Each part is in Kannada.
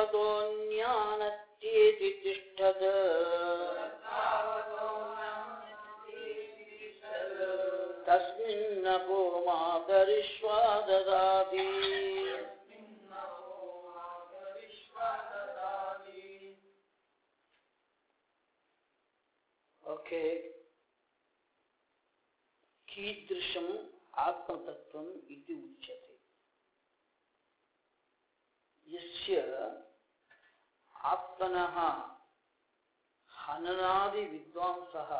ತತ್ತಾವತೋನ್ಯಾನತ್ಯೇತಿ ತಿಷ್ಠದ ತಸ್ಮಿನ್ನಪೋ ಮಾತರಿಶ್ವಾ ದದಾತಿ ಓಕೆ कीदृशम् आत्मतत्त्वम् इति उच्यते यस्य आत्मनः हननादिविद्वांसः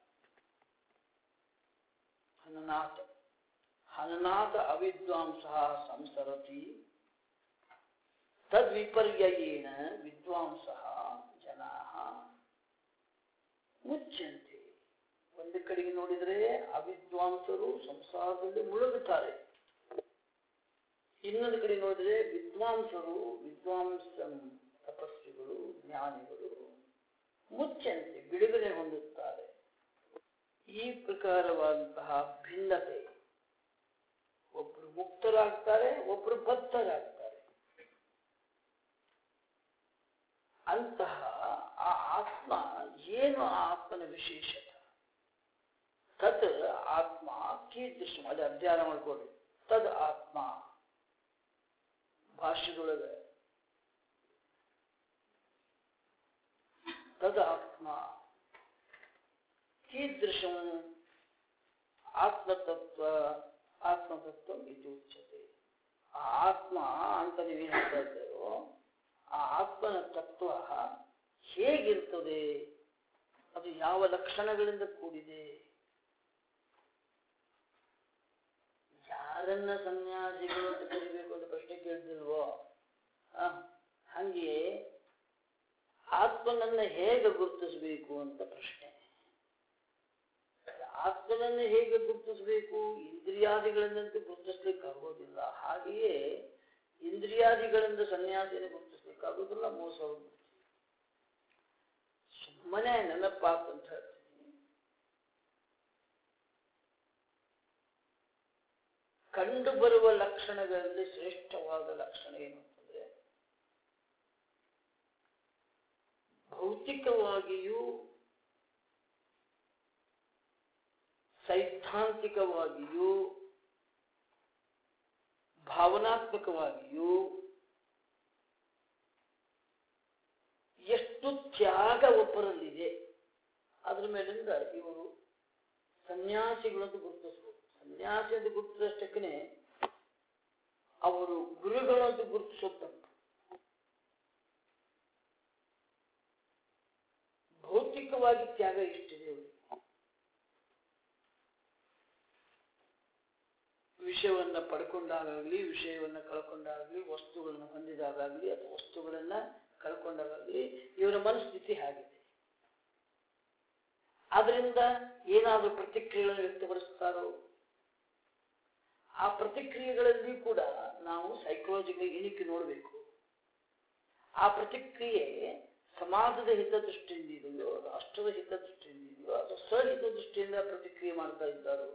हननात् हननात् अविद्वांसः संसरति तद्विपर्ययेन विद्वांसः जनाः ಮುಚ್ಚಂತೆ ಒಂದು ಕಡೆಗೆ ನೋಡಿದರೆ ಅವಿದ್ವಾಂಸರು ಸಂಸಾರದಲ್ಲಿ ಮುಳುಗುತ್ತಾರೆ ಇನ್ನೊಂದು ಕಡೆ ನೋಡಿದರೆ ವಿದ್ವಾಂಸರು ವಿದ್ವಾಂಸ ತಪಸ್ವಿಗಳು ಜ್ಞಾನಿಗಳು ಮುಚ್ಚಂತೆ ಬಿಡುಗಡೆ ಹೊಂದುತ್ತಾರೆ ಈ ಪ್ರಕಾರವಾದಂತಹ ಭಿನ್ನತೆ ಒಬ್ರು ಮುಕ್ತರಾಗ್ತಾರೆ ಒಬ್ರು ಬದ್ಧರಾಗ್ತಾರೆ ಅಂತಹ ಆ ಆತ್ಮ ಏನು ಆ ಆತ್ಮನ ವಿಶೇಷತೆ ತತ್ ಆತ್ಮ ಕೀದೃಶ ಅದು ಅಧ್ಯಯನ ಮಾಡ್ಕೊಡ್ರಿ ತದ್ ಆತ್ಮ ಭಾಷೆದೊಳಗೆ ತದ್ ಆತ್ಮ ಕೀದೃಶಂ ಆತ್ಮತತ್ವ ಆತ್ಮತತ್ವ ಇದು ಉಚ್ಯತೆ ಆ ಆತ್ಮ ಅಂತ ನೀವೇನು ಹೇಳ್ತಾ ಇದ್ದೀರೋ ಆ ಆತ್ಮನ ತತ್ವ ಹೇಗಿರ್ತದೆ ಅದು ಯಾವ ಲಕ್ಷಣಗಳಿಂದ ಕೂಡಿದೆ ಯಾರನ್ನ ಸನ್ಯಾಸಿಗಳು ಅಂತ ಕರಿಬೇಕು ಅಂತ ಪ್ರಶ್ನೆ ಕೇಳ್ತಿಲ್ವೋ ಆ, ಹಂಗೆ ಆತ್ಮನನ್ನ ಹೇಗೆ ಗುರುತಿಸಬೇಕು ಅಂತ ಪ್ರಶ್ನೆ ಆತ್ಮನನ್ನು ಹೇಗೆ ಗುರುತಿಸಬೇಕು ಇಂದ್ರಿಯಾದಿಗಳಿಂದಂತೂ ಗುರುತಿಸ್ಲಿಕ್ಕೆ ಆಗೋದಿಲ್ಲ ಹಾಗೆಯೇ ಇಂದ್ರಿಯಾದಿಗಳಿಂದ ಸನ್ಯಾಸಿನ ಗುರುತಿಸ್ಲಿಕ್ಕಾಗೋದಿಲ್ಲ ಮೋಸ ಹೋಗ್ಬಿಡ್ತೀವಿ ಸುಮ್ಮನೆ ನೆನಪಾತ್ ಅಂತ ಹೇಳ್ತೀನಿ ಕಂಡು ಬರುವ ಲಕ್ಷಣಗಳಲ್ಲಿ ಶ್ರೇಷ್ಠವಾದ ಲಕ್ಷಣ ಏನುಂತಂದ್ರೆ ಭೌತಿಕವಾಗಿಯೂ ಸೈದ್ಧಾಂತಿಕವಾಗಿಯೂ ಭಾವನಾತ್ಮಕವಾಗಿಯೂ ಎಷ್ಟು ತ್ಯಾಗ ಒಬ್ಬರಲ್ಲಿದೆ ಅದ್ರ ಮೇಲಿಂದ ಇವರು ಸನ್ಯಾಸಿಗಳಂತ ಗುರುತಿಸ್ಬೋದು ಸನ್ಯಾಸಿ ಅಂತ ಗುರುತಿಸಷ್ಟಕ್ಕೆ ಅವರು ಗುರುಗಳಂತ ಗುರುತಿಸೋದು ತಪ್ಪು ಭೌತಿಕವಾಗಿ ತ್ಯಾಗ ಎಷ್ಟಿದೆ ಅವರಿಗೆ ವಿಷಯವನ್ನ ಪಡ್ಕೊಂಡಾಗಲಿ ವಿಷಯವನ್ನ ಕಳ್ಕೊಂಡಾಗಲಿ ವಸ್ತುಗಳನ್ನು ಹೊಂದಿದಾಗಲಿ ಅಥವಾ ವಸ್ತುಗಳನ್ನ ಕಳ್ಕೊಂಡಾಗಲಿ ಇವರ ಮನಸ್ಥಿತಿ ಹಾಗಿದೆ ಆದ್ರಿಂದ ಏನಾದರೂ ಪ್ರತಿಕ್ರಿಯೆಗಳನ್ನು ವ್ಯಕ್ತಪಡಿಸ್ತಾರೋ ಆ ಪ್ರತಿಕ್ರಿಯೆಗಳಲ್ಲಿ ಕೂಡ ನಾವು ಸೈಕಾಲಜಿಕಲ್ ಇಣಿಕೆ ನೋಡಬೇಕು ಆ ಪ್ರತಿಕ್ರಿಯೆ ಸಮಾಜದ ಹಿತದೃಷ್ಟಿಯಿಂದ ಇದೆಯೋ ರಾಷ್ಟ್ರದ ಹಿತದೃಷ್ಟಿಯಿಂದ ಇದೆಯೋ ಅಥವಾ ಸ್ವಹಿತದೃಷ್ಟಿಯಿಂದ ಪ್ರತಿಕ್ರಿಯೆ ಮಾಡ್ತಾ ಇದ್ದಾರೋ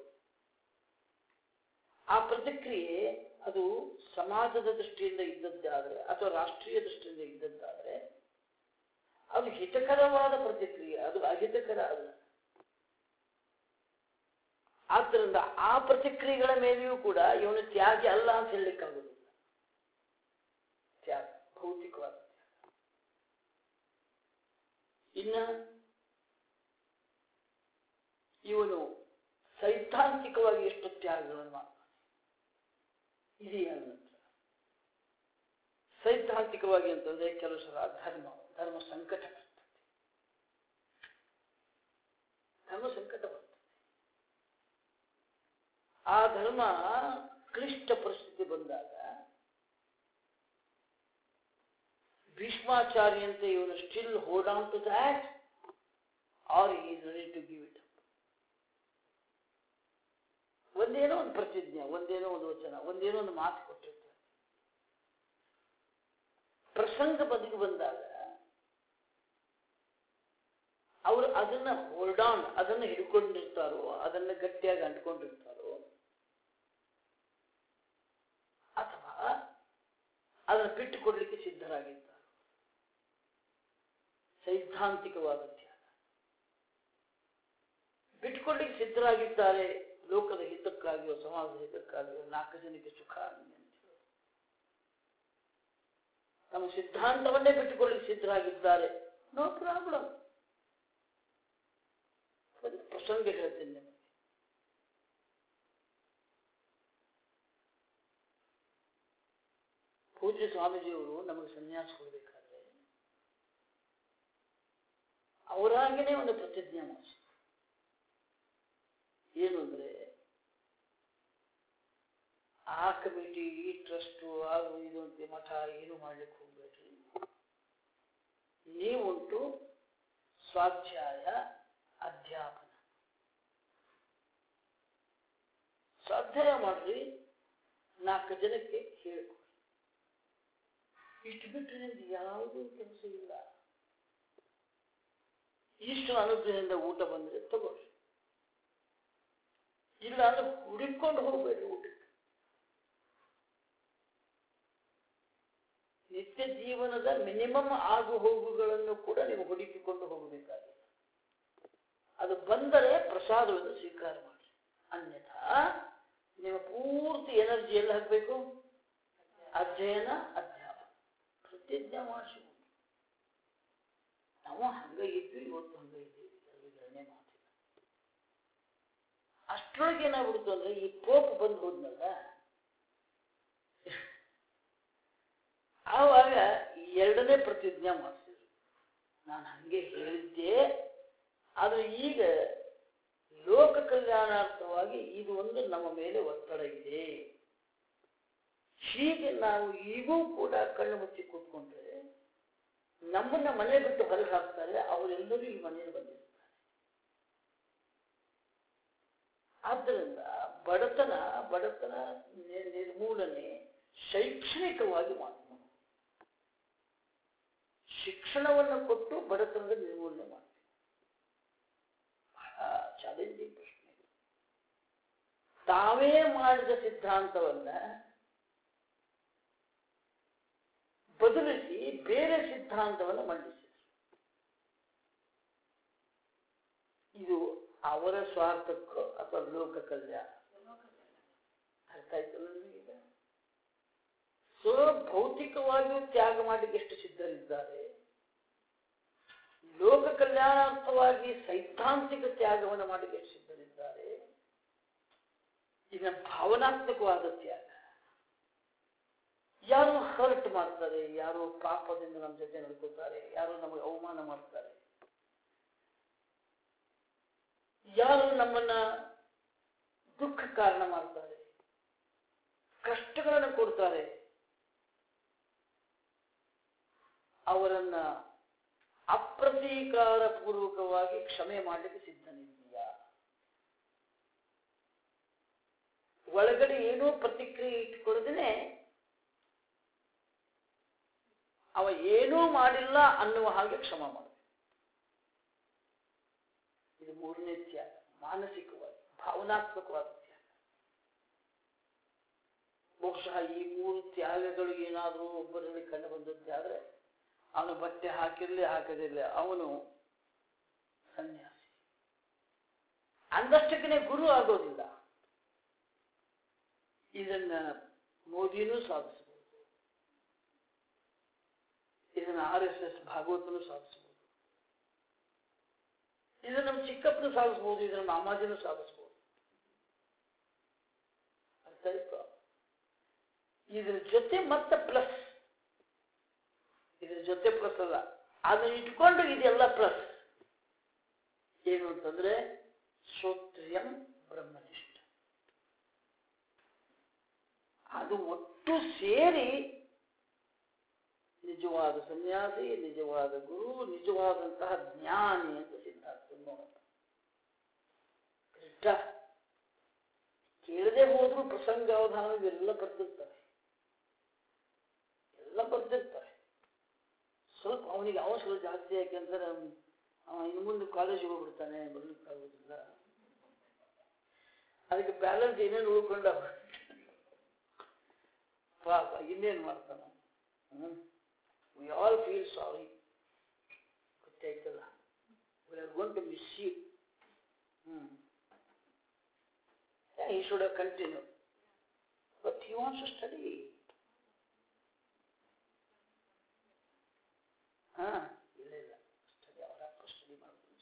ಆ ಪ್ರತಿಕ್ರಿಯೆ ಅದು ಸಮಾಜದ ದೃಷ್ಟಿಯಿಂದ ಇದ್ದದ್ದಾದರೆ ಅಥವಾ ರಾಷ್ಟ್ರೀಯ ದೃಷ್ಟಿಯಿಂದ ಇದ್ದದ್ದಾದರೆ ಅದು ಹಿತಕರವಾದ ಪ್ರತಿಕ್ರಿಯೆ ಅದು ಅಹಿತಕರ ಅಲ್ಲ ಆದ್ದರಿಂದ ಆ ಪ್ರತಿಕ್ರಿಯೆಗಳ ಮೇಲೆಯೂ ಕೂಡ ಇವನು ತ್ಯಾಗಿ ಅಲ್ಲ ಅಂತ ಹೇಳಲಿಕ್ಕಾಗುದಿಲ್ಲ ತ್ಯಾಗ ಭೌತಿಕವಾದ ತ್ಯಾಗ ಇನ್ನ ಇವನು ಸೈದ್ಧಾಂತಿಕವಾಗಿ ಎಷ್ಟು ತ್ಯಾಗಗಳನ್ನು ಮಾಡ್ತಾನೆ ಇದೆಯಾ ನಂತರ ಸೈದ್ಧಾಂತಿಕವಾಗಿ ಅಂತಂದ್ರೆ ಕೆಲವು ಸಲ ಧರ್ಮ ಧರ್ಮ ಸಂಕಟ ಬರ್ತದೆ ಧರ್ಮ ಸಂಕಟ ಬರ್ತದೆ ಆ ಧರ್ಮ ಕ್ಲಿಷ್ಟ ಪರಿಸ್ಥಿತಿ ಬಂದಾಗ ಭೀಷ್ಮಾಚಾರ್ಯ ಅಂತ ಇವನು still hold on to that or is ready to give it ಒಂದೇನೋ ಒಂದು ಪ್ರತಿಜ್ಞೆ ಒಂದೇನೋ ಒಂದು ವಚನ ಒಂದೇನೋ ಒಂದು ಮಾತು ಕೊಟ್ಟಿರ್ತಾರೆ ಪ್ರಸಂಗ ಬದುಕು ಬಂದಾಗ ಅವರು ಅದನ್ನ ಹೋಲ್ಡ್ ಆನ್ ಅದನ್ನ ಹಿಡ್ಕೊಂಡಿರ್ತಾರೋ ಅದನ್ನ ಗಟ್ಟಿಯಾಗಿ ಅಂಟ್ಕೊಂಡಿರ್ತಾರೋ ಅಥವಾ ಅದನ್ನ ಬಿಟ್ಟು ಕೊಡ್ಲಿಕ್ಕೆ ಸಿದ್ಧರಾಗಿದ್ದಾರೆ ಸೈದ್ಧಾಂತಿಕವಾದ ತ್ಯಾಗ ಬಿಟ್ಕೊಳ್ಳಿಕ್ಕೆ ಸಿದ್ಧರಾಗಿದ್ದಾರೆ ಲೋಕದ ಹಿತಕ್ಕಾಗಿಯೋ ಸಮಾಜದ ಹಿತಕ್ಕಾಗಿಯೋ ನಾಲ್ಕು ಜನಕ್ಕೆ ಸುಖ ಆಗಲಿ ಅಂತ ಹೇಳಿ. ತಮ್ಮ ಸಿದ್ಧಾಂತವನ್ನೇ ಬಿಟ್ಟುಕೊಳ್ಳಿಕ್ಕೆ ಸಿದ್ಧರಾಗಿದ್ದಾರೆ ನೋ ಪ್ರಾಬ್ಲಮ್ ಒಂದು ಪ್ರಸಂಗ ಹೇಳ್ತೀನಿ ನಿಮಗೆ ಪೂಜ್ಯ ಸ್ವಾಮೀಜಿಯವರು ನಮಗೆ ಸನ್ಯಾಸ ಕೊಡಬೇಕಾದ್ರೆ ಅವರಾಗೇನೆ ಒಂದು ಪ್ರತಿಜ್ಞೆ ಮಾಡಿಸಿದ್ರು ಏನು ಅಂದ್ರೆ ಆ ಕಮಿಟಿ ಈ ಟ್ರಸ್ಟು ಅದು ಇದು ಅಂತ ಮಠ ಏನು ಮಾಡ್ಲಿಕ್ಕೆ ಹೋಗ್ಬೇಡ್ರಿ ನೀವುಂಟು ಸ್ವಾಧ್ಯಾಯ ಅಧ್ಯಾಪನ ಸ್ವಾಧ್ಯಾಯ ಮಾಡ್ರಿ ನಾಲ್ಕು ಜನಕ್ಕೆ ಹೇಳ್ಕೊಡಿ ಇಷ್ಟು ಬಿಟ್ಟರೆ ನಿಮ್ದು ಯಾವುದೂ ಕೆಲಸ ಇಲ್ಲ ಇಷ್ಟು ಅನುಗ್ರಹದಿಂದ ಊಟ ಬಂದ್ರೆ ತಗೊಳ್ರಿ ಇಲ್ಲ ಅಂದ್ರೆ ಹುಡುಕೊಂಡು ಹೋಗ್ಬೇಡ್ರಿ ಊಟಕ್ಕೆ ನಿತ್ಯ ಜೀವನದ ಮಿನಿಮಮ್ ಆಗು ಹೋಗುಗಳನ್ನು ಕೂಡ ನೀವು ಹುಡುಕಿಕೊಂಡು ಹೋಗಬೇಕಾಗಿದೆ ಅದು ಬಂದರೆ ಪ್ರಸಾದವನ್ನು ಸ್ವೀಕಾರ ಮಾಡಿ ಅನ್ಯಥಾ ನೀವು ಪೂರ್ತಿ ಎನರ್ಜಿ ಎಲ್ಲ ಹಾಕಬೇಕು ಅಧ್ಯಯನ ಅಧ್ಯಾಪನ ಪ್ರತಿಜ್ಞೆ ಮಾಡಿಸುವುದು ನಾವು ಹಂಗ ಇದ್ವಿ ಇವತ್ತು ಹಂಗ ಇದ್ದೀವಿ ಅದ್ರಲ್ಲಿ ಎರಡನೇ ಮಾತಿಲ್ಲ ಅಷ್ಟರೊಳಗೆ ಏನಾಗ್ಬಿಡ್ತು ಅಂದ್ರೆ ಈ ಪೋಪ್ ಬಂದು ಹೋದ್ನಲ್ಲ ಆವಾಗ ಎರಡನೇ ಪ್ರತಿಜ್ಞೆ ಮಾಡಿಸಿದ್ರು ನಾನು ಹಂಗೆ ಹೇಳಿದ್ದೆ ಆದ್ರೆ ಈಗ ಲೋಕ ಕಲ್ಯಾಣಾರ್ಥವಾಗಿ ಇದು ಒಂದು ನಮ್ಮ ಮೇಲೆ ಒತ್ತಡ ಇದೆ ಹೀಗೆ ನಾವು ಈಗೂ ಕೂಡ ಕಣ್ಣು ಮುಚ್ಚಿ ಕೂತ್ಕೊಂಡ್ರೆ ನಮ್ಮನ್ನ ಮನೆ ಬಿಟ್ಟು ಹೊರಗೆ ಹಾಕ್ತಾರೆ ಅವರೆಲ್ಲರೂ ಈ ಮನೆಯಲ್ಲಿ ಬಂದಿರ್ತಾರೆ ಆದ್ದರಿಂದ ಬಡತನ ಬಡತನ ನಿ- ನಿರ್ಮೂಲನೆ ಶೈಕ್ಷಣಿಕವಾಗಿ ಮಾಡಬೇಕು ಶಿಕ್ಷಣವನ್ನು ಕೊಟ್ಟು ಬಡತನದ ನಿರ್ಮೂಲನೆ ಮಾಡಬೇಕು ಬಹಳ ಚಾಲೆಂಜಿಂಗ್ ಪ್ರಶ್ನೆ ಇದು. ತಾವೇ ಮಾಡಿದ ಸಿದ್ಧಾಂತವನ್ನ ಬದಲಿಸಿ ಬೇರೆ ಸಿದ್ಧಾಂತವನ್ನು ಮಂಡಿಸಿದರು ಇದು ಅವರ ಸ್ವಾರ್ಥಕ್ಕೋ ಅಥವಾ ಲೋಕ ಕಲ್ಯಾಣ ಅರ್ಥ ಆಯ್ತಲ್ಲ ನಿಮಗೀಗ ಸೊ ಭೌತಿಕವಾಗಿಯೂ ತ್ಯಾಗ ಮಾಡಲಿಕ್ಕೆ ಎಷ್ಟು ಸಿದ್ಧರಿದ್ದಾರೆ ಲೋಕ ಕಲ್ಯಾಣಾರ್ಥವಾಗಿ ಸೈದ್ಧಾಂತಿಕ ತ್ಯಾಗವನ್ನು ಮಾಡಲಿಕ್ಕೆ ಎಷ್ಟು ಸಿದ್ಧರಿದ್ದಾರೆ ಇನ್ನು ಭಾವನಾತ್ಮಕವಾದ ತ್ಯಾಗ ಯಾರು ಹರ್ಟ್ ಮಾಡ್ತಾರೆ ಯಾರು ಪಾಪದಿಂದ ನಮ್ಮ ಜೊತೆ ನಡ್ಕೋತಾರೆ ಯಾರು ನಮಗೆ ಅವಮಾನ ಮಾಡ್ತಾರೆ ಯಾರು ನಮ್ಮನ್ನ ದುಃಖ ಕಾರಣ ಮಾಡ್ತಾರೆ ಕಷ್ಟಗಳನ್ನು ಕೊಡ್ತಾರೆ ಅವರನ್ನ ಅಪ್ರತೀಕಾರ ಪೂರ್ವಕವಾಗಿ ಕ್ಷಮೆ ಮಾಡಲಿಕ್ಕೆ ಸಿದ್ಧನಿದ್ದೀಯಾ ಒಳಗಡೆ ಏನೂ ಪ್ರತಿಕ್ರಿಯೆ ಇಟ್ಟುಕೊಳ್ಳದೇನೆ ಅವ ಏನೂ ಮಾಡಿಲ್ಲ ಅನ್ನುವ ಹಾಗೆ ಕ್ಷಮ ಮಾಡಬೇಕು ಇದು ಮೂರನೇ ತ್ಯಾಗ ಮಾನಸಿಕವಾಗಿ ಭಾವನಾತ್ಮಕವಾದ ತ್ಯಾಗ ಬಹುಶಃ ಈ ಮೂರು ತ್ಯಾಗಗಳು ಏನಾದರೂ ಒಬ್ಬರಲ್ಲಿ ಕಂಡು ಬಂದದ್ದಾದ್ರೆ ಅವನು ಬಟ್ಟೆ ಹಾಕಿರ್ಲಿ ಹಾಕದಿರಲಿ ಅವನು ಸನ್ಯಾಸಿ ಅಂದಷ್ಟಕ್ಕೆ ಗುರು ಆಗೋದಿಲ್ಲ ಇದನ್ನ ಮೋದಿನೂ ಸಾಧಿಸಬಹುದು ಇದನ್ನ ಆರ್ ಎಸ್ ಎಸ್ ಭಾಗವತನು ಸಾಧಿಸಬಹುದು ಇದನ್ನ ನಮ್ಮ ಚಿಕ್ಕಪ್ಪನು ಸಾಧಿಸಬಹುದು ಇದನ್ನ ಮಾಮಾಜಿನೂ ಸಾಧಿಸಬಹುದು ಅರ್ಥ ಆಯ್ತು ಇದ್ರ ಜೊತೆ ಮತ್ತೆ ಪ್ಲಸ್ ಇದ್ರ ಜೊತೆ ಪ್ಲಸ್ ಅಲ್ಲ ಅದನ್ನ ಇಟ್ಕೊಂಡು ಇದೆಲ್ಲ ಪ್ಲಸ್ ಏನು ಅಂತಂದ್ರೆ ಶ್ರೋತ್ರಿಯಂ ಬ್ರಹ್ಮನಿಷ್ಠ ಅದು ಒಟ್ಟು ಸೇರಿ ನಿಜವಾದ ಸನ್ಯಾಸಿ ನಿಜವಾದ ಗುರು ನಿಜವಾದಂತಹ ಜ್ಞಾನಿ ಅಂತ ಸಿದ್ಧಾರ್ಥ ನೋಡೋಣ ಕರೆಕ್ಟ ಕೇಳದೆ ಹೋದ್ರೂ ಪ್ರಸಂಗ ಅವಧಾನ ಇವೆಲ್ಲ ಬರ್ತಿರ್ತಾರೆ ಎಲ್ಲ ಬರ್ತಿರ್ತಾರೆ ಸ್ವಲ್ಪ ಅವನಿಗೆ ಅವಸರ ಜಾಸ್ತಿ ಯಾಕೆಂದ್ರೆ ಅವ ಇನ್ನು ಮುಂದೆ ಕಾಲೇಜಿಗೆ ಹೋಗ್ಬಿಡ್ತಾನೆ ಬರ್ಲಿಕ್ಕಾಗೋದಿಲ್ಲ ಅದಕ್ಕೆ ಬ್ಯಾಲೆನ್ಸ್ ಏನೇನು ಉಳ್ಕೊಂಡ ಪಾಪ ಇನ್ನೇನು ಮಾಡ್ತಾನ ವಿ ಆಲ್ ಫೀಲ್ ಸಾರಿ ಗೊತ್ತಾಯ್ತಲ್ಲ we are going to miss you hmm. yeah, he should have continued but he wants to study ಹಾ ಇಲ್ಲ ಇಲ್ಲ ಸ್ಟಡಿ ಅವರ ಅಪ್ಪ ಸ್ಟಡಿ ಮಾಡ್ಬೋದು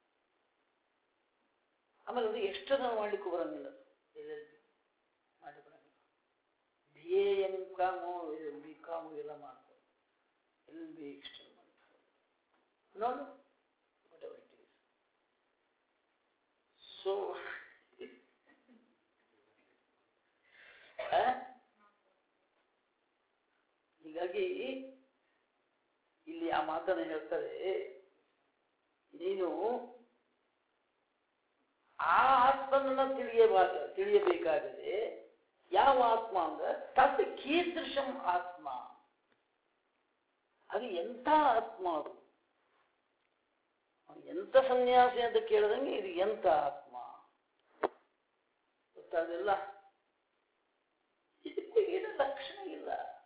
ಆಮೇಲೆ ಅದು ಎಷ್ಟು ನಾವು ಮಾಡ್ಲಿಕ್ಕೂ ಬರಂಗಿಲ್ಲ ಎಲ್ ಎಲ್ ಬಿ ಮಾಡ್ಲಿಕ್ಕೆ ಬರಂಗಿಲ್ಲ B A M com B com ಎಲ್ಲ ಮಾಡ್ಬೋದು ಎಲ್ ಎಲ್ ಬಿ ಎಕ್ಸ್ಟೆಂಡ್ ಮಾಡ್ಬೋದು ನೋಡು whatever it is so ಹೀಗಾಗಿ ಇಲ್ಲಿ ಆ ಮಾತನ್ನು ಹೇಳ್ತಾರೆ ನೀನು ಆ ಆತ್ಮನನ್ನ ತಿಳಿಯಬಾರ ತಿಳಿಯಬೇಕಾಗಿದೆ ಯಾವ ಆತ್ಮ ಅಂದ್ರೆ ತತ್ ಕೀದೃಶಂ ಆತ್ಮ ಅದು ಎಂಥ ಆತ್ಮ ಅದು ಎಂಥ ಸನ್ಯಾಸಿ ಅಂತ ಕೇಳಿದಂಗೆ ಇದು ಎಂಥ ಆತ್ಮ ಗೊತ್ತಾಗಲಿಲ್ಲ ಇದಕ್ಕೆ ಏನು ಲಕ್ಷಣ ಇಲ್ಲ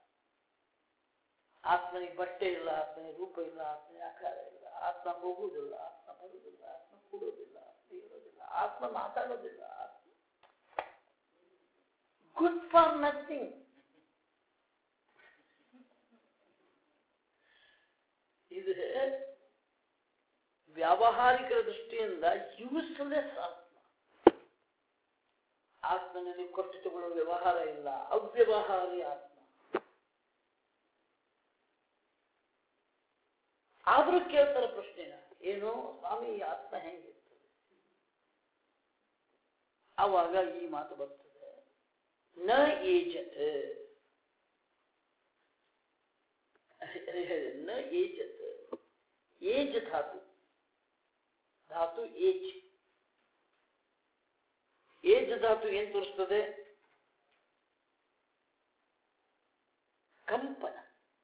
ಆತ್ಮನಿಗೆ ಬಟ್ಟೆ ಇಲ್ಲ ಆತ್ಮನಿಗೆ ರೂಪ ಇಲ್ಲ ಆತ್ಮನಿಗೆ ಆಕಾರ ಇಲ್ಲ ಆತ್ಮ ಹೋಗುವುದಿಲ್ಲ ಆತ್ಮ ಬರುವುದಿಲ್ಲ ಆತ್ಮ ಕೂಡುವುದಿಲ್ಲ ಆತ್ಮ ಇರೋದಿಲ್ಲ ಆತ್ಮ ಮಾತಾಡೋದಿಲ್ಲ ಆತ್ಮ ಗುಡ್ ಫಾರ್ ನಥಿಂಗ್ ಇದು ವ್ಯಾವಹಾರಿಕ ದೃಷ್ಟಿಯಿಂದ ಯೂಸ್ಲೆಸ್ ಆತ್ಮ ಆತ್ಮನಲ್ಲಿ ಕೊಟ್ಟು ತಗೊಳ್ಳೋ ವ್ಯವಹಾರ ಇಲ್ಲ ಅವ್ಯವಹಾರಿ ಆತ್ಮ ಆದ್ರೂ ಕೇಳ್ತಾರೆ ಪ್ರಶ್ನೆನ ಏನು ಸ್ವಾಮಿ ಈ ಆತ್ಮ ಹೆಂಗಿರ್ತದೆ ಆವಾಗ ಈ ಮಾತು ಬರ್ತದೆ ನ ಏಜತ್ ನ ಏಜತ್ ಏಜ್ ಧಾತು ಧಾತು ಏಜ್ ಏಜ್ ಧಾತು ಏನ್ ತೋರಿಸ್ತದೆ ಕಂಪನ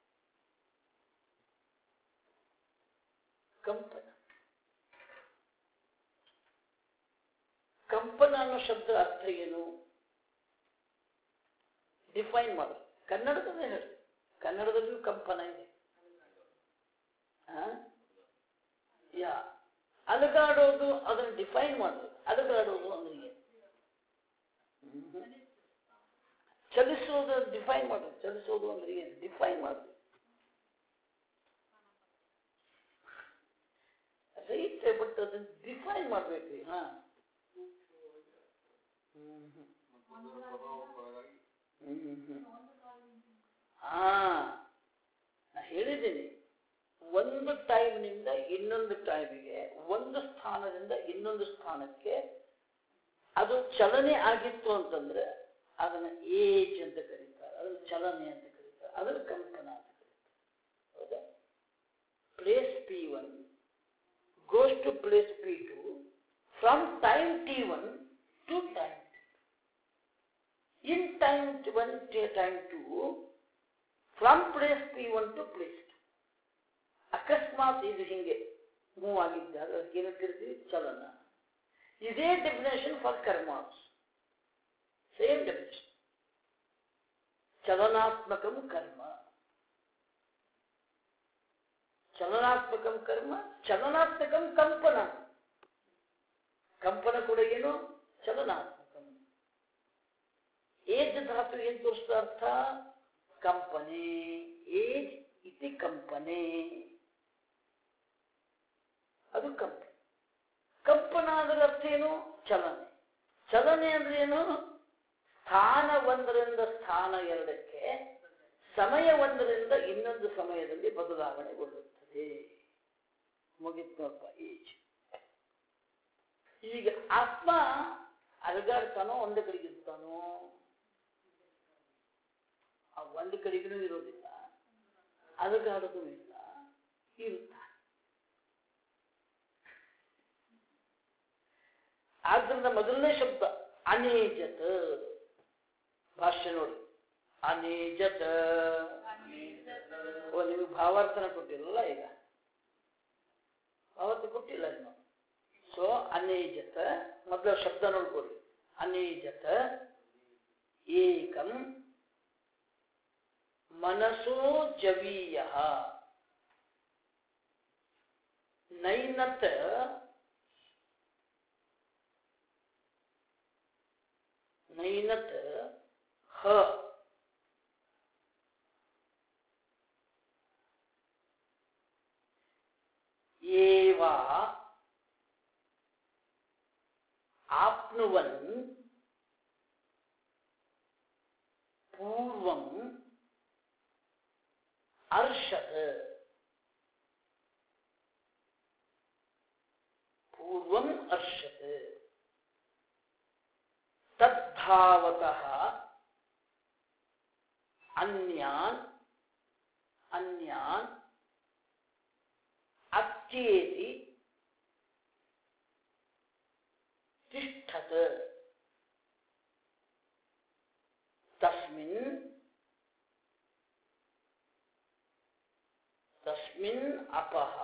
ಕಂಪನ ಕಂಪನ ಅನ್ನೋ ಶಬ್ದ ಅರ್ಥ ಏನು ಡಿಫೈನ್ ಮಾಡು ಕನ್ನಡದಲ್ಲೇ ಹೇಳಿ ಕನ್ನಡದಲ್ಲಿಯೂ ಕಂಪನ ಇದೆ ಆ? ಯಾ ಅಲಗಾಡೋದು ಅದನ್ನು ಡಿಫೈನ್ ಮಾಡೋದು ಅಲಗಾಡೋದು ಅಂದ್ರೆ ಏನು ಚಲಿಸೋದು ಡಿಫೈನ್ ಮಾಡೋದು ಚಲಿಸೋದು ಅಂದ್ರೆ ಏನು ಡಿಫೈನ್ ಮಾಡೋದು ರೈಟ್ ಬಟ್ ಅದನ್ನ ಡಿಫೈನ್ ಮಾಡ್ಬೇಕ್ರಿ ಹಾ ಹ್ಮ್ ಹ್ಮ್ ಹಾ ನಾ ಹೇಳಿದ್ದೀನಿ ಒಂದು ಟೈಮ್ನಿಂದ ಇನ್ನೊಂದು ಟೈಮಿಗೆ ಒಂದು ಸ್ಥಾನದಿಂದ ಇನ್ನೊಂದು ಸ್ಥಾನಕ್ಕೆ ಅದು ಚಲನೆ ಆಗಿತ್ತು ಅಂತಂದ್ರೆ ಅದನ್ನ ಏಜ್ ಅಂತ ಕರೀತಾರೆ ಅದನ್ನ ಚಲನೆ ಅಂತ ಕರೀತಾರೆ ಅದನ್ನ ಕಂಪನ ಅಂತ ಕರೀತಾರೆ ಹೌದಾ place P one goes to place P two from time T one to time in time to one to time two from place P1 to place 2 ಅಕಸ್ಮಾತ್ ಇದು ಹಿಂಗೆ ಮೂವ್ ಆಗಿದ್ದಾಗ ಅದಕ್ಕೆ ಏನು ಕರಿತೀವಿ ಚಲನ ಇದೇ ಡೆಫಿನೇಷನ್ ಫಾರ್ ಕರ್ಮಾಸ್ ಸೇಮ್ ಡೆಫಿನೇಷನ್ ಚಲನಾತ್ಮಕಂ ಕರ್ಮ ಚಲನಾತ್ಮಕಂ ಕರ್ಮ ಚಲನಾತ್ಮಕಂ ಕಂಪನ ಕಂಪನ ಕೂಡ ಏನು ಚಲನಾತ್ಮಕಂ ಏಜ್ ಧಾತು ಏನ್ ತೋರಿಸ್ತಾ ಅರ್ಥ ಕಂಪನೆ ಏಜ್ ಇತಿ ಕಂಪನೆ ಅದು ಕಂಪನೆ ಕಂಪನ ಅದರ ಅರ್ಥ ಏನು ಚಲನೆ ಚಲನೆ ಅಂದ್ರೆ ಏನು ಸ್ಥಾನ ಒಂದರಿಂದ ಸ್ಥಾನ ಎರಡಕ್ಕೆ ಸಮಯ ಒಂದರಿಂದ ಇನ್ನೊಂದು ಸಮಯದಲ್ಲಿ ಬದಲಾವಣೆಗೊಳ್ಳುತ್ತದೆ ಮುಗಿತ್ ನೋಡಪ್ಪ ಏಜ್ ಈಗ ಆತ್ಮ ಅಲಗಾಡ್ತಾನೋ ಒಂದು ಕಡೆಗೆ ಇರ್ತಾನೋ ಆ ಒಂದು ಕಡೆಗೂ ಇರೋದಿಲ್ಲ ಅಲಗಾಡೋದು ಇಲ್ಲ ಇರ್ತಾನೆ ಆದ್ರಿಂದ ಮೊದಲನೇ ಶಬ್ದ ಅನೇಜತ್ ಭಾಷ್ಯ ನೋಡಿ ಅನೇಜತ್ ಓ ನಿಮಗೆ ಭಾವಾರ್ಥನ ಕೊಟ್ಟಿರಲ್ಲ ಈಗ ಭಾವಾರ್ಥ ಕೊಟ್ಟಿಲ್ಲ ಇನ್ನು ಸೊ ಅನೇಜತ ಮೊದಲ ಶಬ್ದ ನೋಡ್ಕೊಳ್ಳಿ ಅನೇಜತ ಏಕಂ ಮನಸೋ ಜವೀಯ ನೈನತ್ ನೈನತ್ ಹ ಏವ ಆಪ್ನುವನ್ ಪೂರ್ವಂ ಅರ್ಷತ್ पूर्वम् अर्षत् तद्धावतः अन्यान् अन्यान् अत्येति तिष्ठत् तस्मिन् तस्मिन् अपः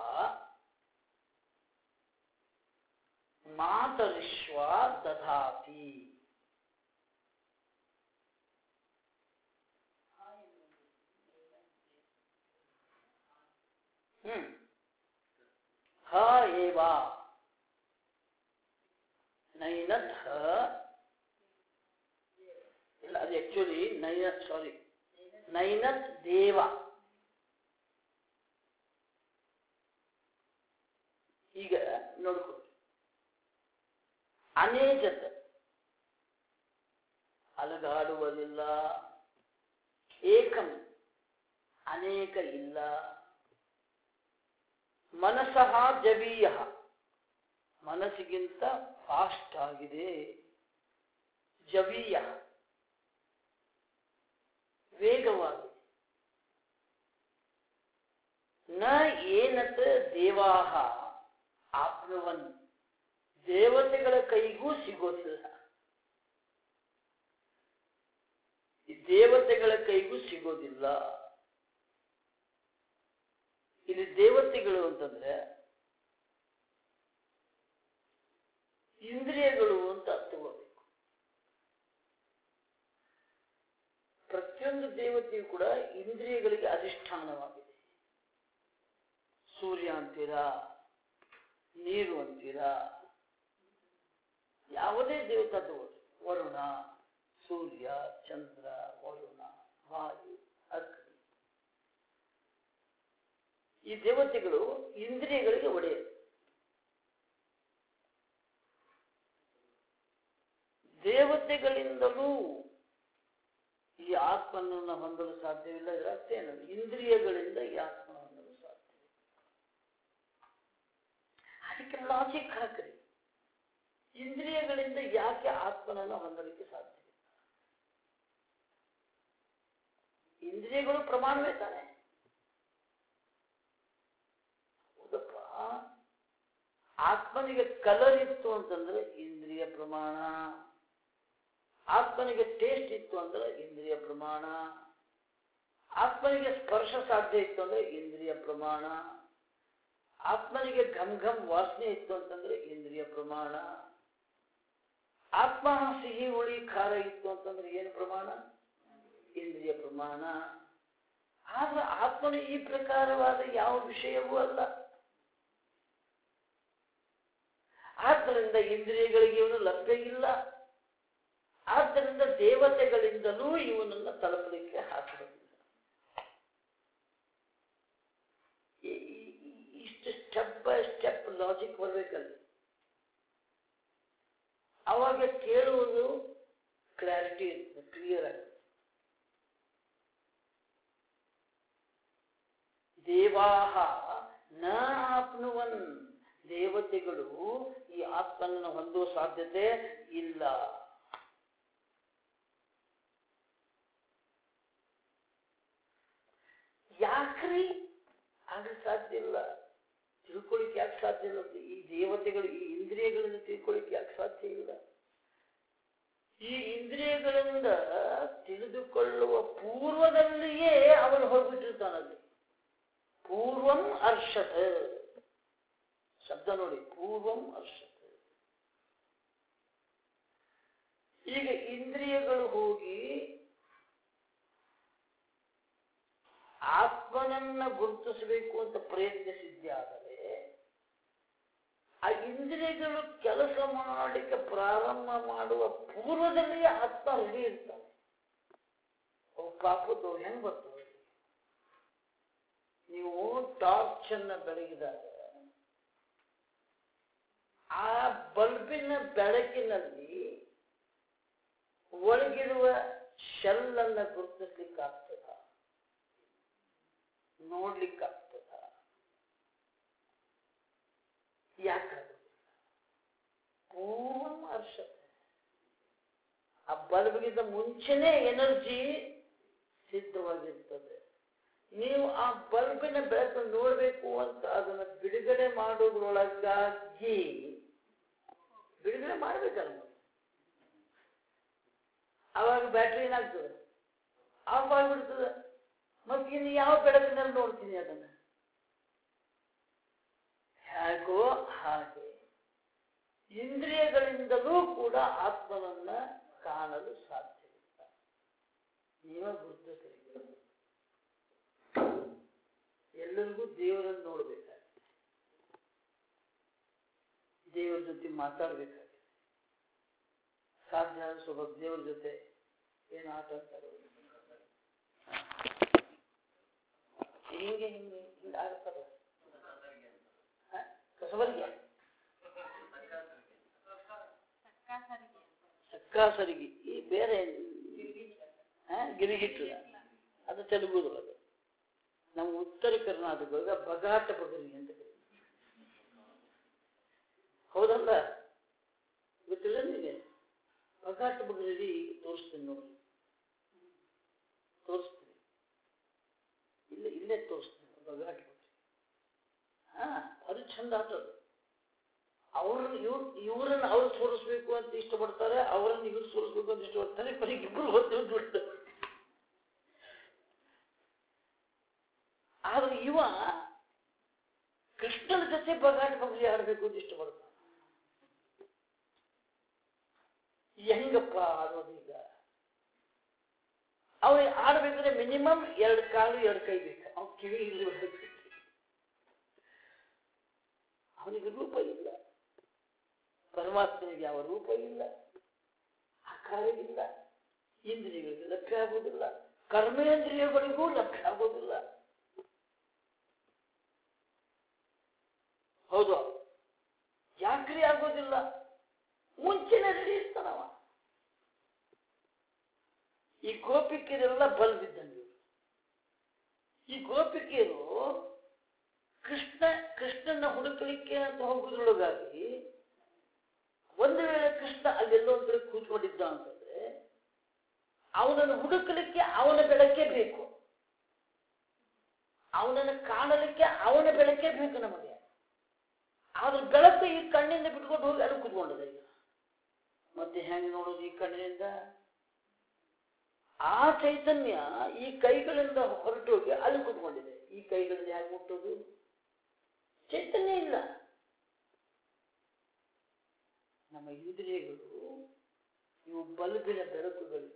ಮಾತರಿಶ್ವ ದಧಾತಿ ಹ್ಮ್ ಹ ಏವ ನೈನತ್ ಹ ಇಲ್ಲ ಅದು ಆಕ್ಚುಲಿ ನೈನತ್ ಸಾರಿ ನೈನತ್ ದೇವ ಈಗ ನೋಡ್ಕೊಳ್ಳಿ ಅನೇಜತ್ ಅಲಗಾಡುವುದಿಲ್ಲ ಏಕಂ ಅನೇಕ ಇಲ್ಲ ಮನಸಃ ಜವೀಯ ಮನಸ್ಸಿಗಿಂತ ಫಾಸ್ಟ್ ಆಗಿದೆ ಜವೀಯ ವೇಗವಾಗಿದೆ ನ ಏನತ್ ದೇವಾಹ ಆಪ್ನುವನ್ ದೇವತೆಗಳ ಕೈಗೂ ಸಿಗೋದಿಲ್ಲ ಈ ದೇವತೆಗಳ ಕೈಗೂ ಸಿಗೋದಿಲ್ಲ ಇಲ್ಲಿ ದೇವತೆಗಳು ಅಂತಂದ್ರೆ ಇಂದ್ರಿಯಗಳು ಅಂತ ತಗೋಬೇಕು ಪ್ರತಿಯೊಂದು ದೇವತೆಯು ಕೂಡ ಇಂದ್ರಿಯಗಳಿಗೆ ಅಧಿಷ್ಠಾನವಾಗಿದೆ ಸೂರ್ಯ ಅಂತೀರಾ ನೀರು ಅಂತೀರಾ ಯಾವುದೇ ದೇವತಾ ತಗೊಳ್ಳಿ ವರುಣ ಸೂರ್ಯ ಚಂದ್ರ ವರುಣ ವಾಯು ಅಗ್ನಿ ಈ ದೇವತೆಗಳು ಇಂದ್ರಿಯಗಳಿಗೆ ಒಡೆಯರು ದೇವತೆಗಳಿಂದಲೂ ಈ ಆತ್ಮನನ್ನು ಹೊಂದಲು ಸಾಧ್ಯವಿಲ್ಲ ಇದರ ಅರ್ಥ ಏನು ಇಂದ್ರಿಯಗಳಿಂದ ಈ ಆತ್ಮ ಹೊಂದಲು ಸಾಧ್ಯ ಅದಕ್ಕೆ ಲಾಜಿಕ್ ಹಾಕ್ರಿ ಇಂದ್ರಿಯಗಳಿಂದ ಯಾಕೆ ಆತ್ಮನನ್ನು ಹೊಂದಲಿಕ್ಕೆ ಸಾಧ್ಯವಿಲ್ಲ ಇಂದ್ರಿಯಗಳು ಪ್ರಮಾಣವೇ ತಾನೆ ಹೌದಪ್ಪ ಆತ್ಮನಿಗೆ ಕಲರ್ ಇತ್ತು ಅಂತಂದ್ರೆ ಇಂದ್ರಿಯ ಪ್ರಮಾಣ ಆತ್ಮನಿಗೆ ಟೇಸ್ಟ್ ಇತ್ತು ಅಂದ್ರೆ ಇಂದ್ರಿಯ ಪ್ರಮಾಣ ಆತ್ಮನಿಗೆ ಸ್ಪರ್ಶ ಸಾಧ್ಯ ಇತ್ತು ಅಂದ್ರೆ ಇಂದ್ರಿಯ ಪ್ರಮಾಣ ಆತ್ಮನಿಗೆ ಘಮ್ ಘಮ್ ವಾಸನೆ ಇತ್ತು ಅಂತಂದ್ರೆ ಇಂದ್ರಿಯ ಪ್ರಮಾಣ ಆತ್ಮ ಸಿಹಿ ಹುಳಿ ಖಾರ ಇತ್ತು ಅಂತಂದ್ರೆ ಏನು ಪ್ರಮಾಣ ಇಂದ್ರಿಯ ಪ್ರಮಾಣ ಆದ್ರೆ ಆತ್ಮನ ಈ ಪ್ರಕಾರವಾದ ಯಾವ ವಿಷಯವೂ ಅಲ್ಲ ಆದ್ದರಿಂದ ಇಂದ್ರಿಯಗಳಿಗೆ ಇವನು ಲಭ್ಯ ಇಲ್ಲ ಆದ್ದರಿಂದ ದೇವತೆಗಳಿಂದಲೂ ಇವನನ್ನ ತಲುಪಲಿಕ್ಕೆ ಹಾಕಲಿಲ್ಲ ಇಷ್ಟು ಸ್ಟೆಪ್ ಬೈ ಸ್ಟೆಪ್ ಲಾಜಿಕ್ ಬರಬೇಕಲ್ಲಿ ಅವಾಗ ಕೇಳುವುದು ಕ್ಲಾರಿಟಿ ಇರ್ತದೆ ಕ್ಲಿಯರ್ ಆಗುತ್ತೆ ದೇವಾಹ ನ ಆಪ್ನುವನ್ ದೇವತೆಗಳು ಈ ಆತ್ಮನನ್ನು ಹೊಂದುವ ಸಾಧ್ಯತೆ ಇಲ್ಲ ಯಾಕ್ರಿ ಆಗ ಸಾಧ್ಯ ಇಲ್ಲ ತಿಳ್ಕೊಳಿಕ್ ಯಾಕೆ ಸಾಧ್ಯ ಇಲ್ಲ ಈ ದೇವತೆಗಳು ಈ ಇಂದ್ರಿಯಗಳನ್ನು ತಿಳ್ಕೊಳಿಕ್ ಯಾಕೆ ಸಾಧ್ಯ ಇಲ್ಲ ಈ ಇಂದ್ರಿಯಗಳಿಂದ ತಿಳಿದುಕೊಳ್ಳುವ ಪೂರ್ವದಲ್ಲಿಯೇ ಅವನು ಹೋಗ್ಬಿಟ್ಟಿರ್ತಾನಲ್ಲಿ ಪೂರ್ವಂ ಅರ್ಷತ್ ಶಬ್ದ ನೋಡಿ ಪೂರ್ವಂ ಅರ್ಷತ್ ಈಗ ಇಂದ್ರಿಯಗಳು ಹೋಗಿ ಆತ್ಮನನ್ನ ಗುರುತಿಸಬೇಕು ಅಂತ ಪ್ರಯತ್ನಿಸಿದ್ದೆ ಆದರೆ ಆ ಇಂದ್ರಿಯಗಳು ಕೆಲಸ ಮಾಡಲಿಕ್ಕೆ ಪ್ರಾರಂಭ ಮಾಡುವ ಪೂರ್ವದಲ್ಲಿ ಆತ್ಮ ರೆಡಿ ಇರ್ತಾನೆ ಓ ಪಾಪದ್ದು ಹೆಂಗ್ ಬರ್ತದೆ ನೀವು ಟಾರ್ಚ್ ಅನ್ನ ಬೆಳಗಿದಾಗ ಆ ಬಲ್ಬಿನ ಬೆಳಕಿನಲ್ಲಿ ಒಳಗಿರುವ ಶೆಲ್ ಅನ್ನ ಗುರುತಿಸ್ಲಿಕ್ಕಾಗ್ತದ ನೋಡ್ಲಿಕ್ಕಾಗ್ತದ ಯಾಕಾಗುದಿಲ್ಲ ಪೂರ್ಣ ಅರ್ಷತೆ ಆ ಬಲ್ಬ್ಗಿಂತ ಮುಂಚೆನೇ ಎನರ್ಜಿ ಸಿದ್ಧವಾಗಿರ್ತದೆ ನೀವು ಆ ಬಲ್ಬಿನ ಬೆಳಕು ನೋಡಬೇಕು ಅಂತ ಅದನ್ನ ಬಿಡುಗಡೆ ಮಾಡೋದ್ರೊಳಗಾಗಿ ಬಿಡುಗಡೆ ಮಾಡ್ಬೇಕಲ್ಲ ಮತ್ತೆ. ಅವಾಗ ಬ್ಯಾಟ್ರಿ ಏನಾಗ್ತದೆ ಆಫ್ ಆಗಿಬಿಡ್ತದೆ ಮತ್ತೆ ಇನ್ನು ಯಾವ ಬೆಳಕಿನಲ್ಲಿ ನೋಡ್ತೀನಿ ಅದನ್ನ ಹೇಗೋ ಹಾಗೆ ಇಂದ್ರಿಯಗಳಿಂದಲೂ ಕೂಡ ಆತ್ಮನನ್ನ ಕಾಣಲು ಸಾಧ್ಯವಿಲ್ಲ ನೀವೇ ಗುರುತಿಸಲಿಕ್ಕೆ ಎಲ್ಲರಿಗೂ ದೇವರನ್ನು ನೋಡ್ಬೇಕಾಗಿದೆ ದೇವರ ಜೊತೆ ಮಾತಾಡ್ಬೇಕಾಗಿದೆ ಸಾಧ್ಯ ಆದ್ರೆ ಸ್ವಲ್ಪ ದೇವರ ಜೊತೆ ಏನು ಆಟ ಆಡ್ತಾರೆ ಹಿಂಗೆ ಹಿಂಗೆ ಹಿಂಗೆ ಆಡ್ತಾರ ಕಸಬರಿಗೆ ಚಕ್ಕಾ ಸರಿಗೆ ಈ ಬೇರೆ ಹಾ, ಗಿರಿಗಿಟ್ಟು ಅದು ತೆಲುಗುದೊಳಗೆ ನಮ್ಮ ಉತ್ತರ ಕರ್ನಾಟಕದೊಳಗ ಬಗಾಟ ಬಗರಿ ಅಂತ ಕರೀತಾರೆ. ಹೌದಲ್ಲ ಗೊತ್ತಿಲ್ಲ ನಿಮಗೆ ಬಗಾಟ ಬಗರಿ ತೋರಿಸ್ತೀನಿ ನೋಡಿ ತೋರಿಸ್ತೀನಿ ಇಲ್ಲೇ ಇಲ್ಲೇ ತೋರಿಸ್ತೀನಿ ಬಗಾಟ ಬಗರಿ ಹಾ ಅದು ಚಂದ ಆಟದು ಅವ್ರನ್ನ ಇವ್ರು ಇವ್ರನ್ನ ಅವ್ರು ಸೋಲಿಸ್ಬೇಕು ಅಂತ ಇಷ್ಟಪಡ್ತಾರೆ ಅವರನ್ನ ಇವ್ರು ಸೋಲಿಸ್ಬೇಕು ಅಂತ ಇಷ್ಟಪಡ್ತಾರೆ ಕೊನೆಗೆ ಇಬ್ಬರು ಹೊತ್ತು ಬಿಡ್ತಾರೆ ಆದ್ರೆ ಇವ ಕೃಷ್ಣನ ಜೊತೆ ಬಗಾಟ ಬಗ್ಲಿ ಆಡ್ಬೇಕು ಅಂತ ಇಷ್ಟಪಡ್ತಾನೆ ಹೆಂಗಪ್ಪ ಆಡೋದೀಗ ಅವ್ರಿಗೆ ಆಡ್ಬೇಕಾದ್ರೆ ಮಿನಿಮಮ್ ಎರಡು ಕಾಲು ಎರಡು ಕೈ ಬೇಕು ಅವ್ನು ಕಿವಿ ಇಲ್ಲಿ ಬಿಡ್ಬೇಕು ಅವನಿಗೆ ರೂಪ ಇಲ್ಲ ಪರಮಾತ್ಮನಿಗೆ ಯಾವ ರೂಪ ಇಲ್ಲ ಆಕಾರ ಇಲ್ಲ ಇಂದ್ರಿಯಗಳಿಗೆ ಲಭ್ಯ ಆಗೋದಿಲ್ಲ ಕರ್ಮೇಂದ್ರಿಯಗಳಿಗೂ ಲಭ್ಯ ಆಗೋದಿಲ್ಲ ಹೌದು ಯಾಕ್ರಿ ಆಗೋದಿಲ್ಲ ಮುಂಚೆನೆ ರೆಡಿ ಇರ್ತಾನವ ಈ ಗೋಪಿಕೆಯರೆಲ್ಲ ಬಲ್ಬಿದ್ದಂಗೆ ಈ ಗೋಪಿಕೆಯರು ಕೃಷ್ಣ ಕೃಷ್ಣನ ಹುಡುಕಲಿಕ್ಕೆ ಅಂತ ಹೋಗುದ್ರೊಳಗಾಗಿ ಒಂದು ವೇಳೆ ಕೃಷ್ಣ ಅಲ್ಲೆಲ್ಲೋ ಒಂದು ಕಡೆ ಕೂತ್ಕೊಂಡಿದ್ದ ಅಂತಂದ್ರೆ ಅವನನ್ನು ಹುಡುಕಲಿಕ್ಕೆ ಅವನ ಬೆಳಕೆ ಬೇಕು ಅವನನ್ನು ಕಾಣಲಿಕ್ಕೆ ಅವನ ಬೆಳಕೆ ಬೇಕು ನಮಗೆ ಆದ್ರೆ ಬೆಳಕು ಈ ಕಣ್ಣಿಂದ ಬಿಟ್ಕೊಂಡು ಹೋಗಿ ಅಲ್ಲಿ ಕೂತ್ಕೊಂಡಿದೆ ಈಗ ಮತ್ತೆ ಹೆಂಗೆ ನೋಡೋದು ಈ ಕಣ್ಣಿನಿಂದ ಆ ಚೈತನ್ಯ ಈ ಕೈಗಳಿಂದ ಹೊರಟು ಹೋಗಿ ಅಲ್ಲಿ ಕೂತ್ಕೊಂಡಿದೆ ಈ ಕೈಗಳಿಂದ ಹೇಗೆ ಮುಟ್ಟೋದು ಚೈತನ್ಯ ಇಲ್ಲ ನಮ್ಮ ಇಂದ್ರಿಯಗಳು ಇವು ಬಲ್ಬಿನ ಬೆಳಕುಗಳಿವೆ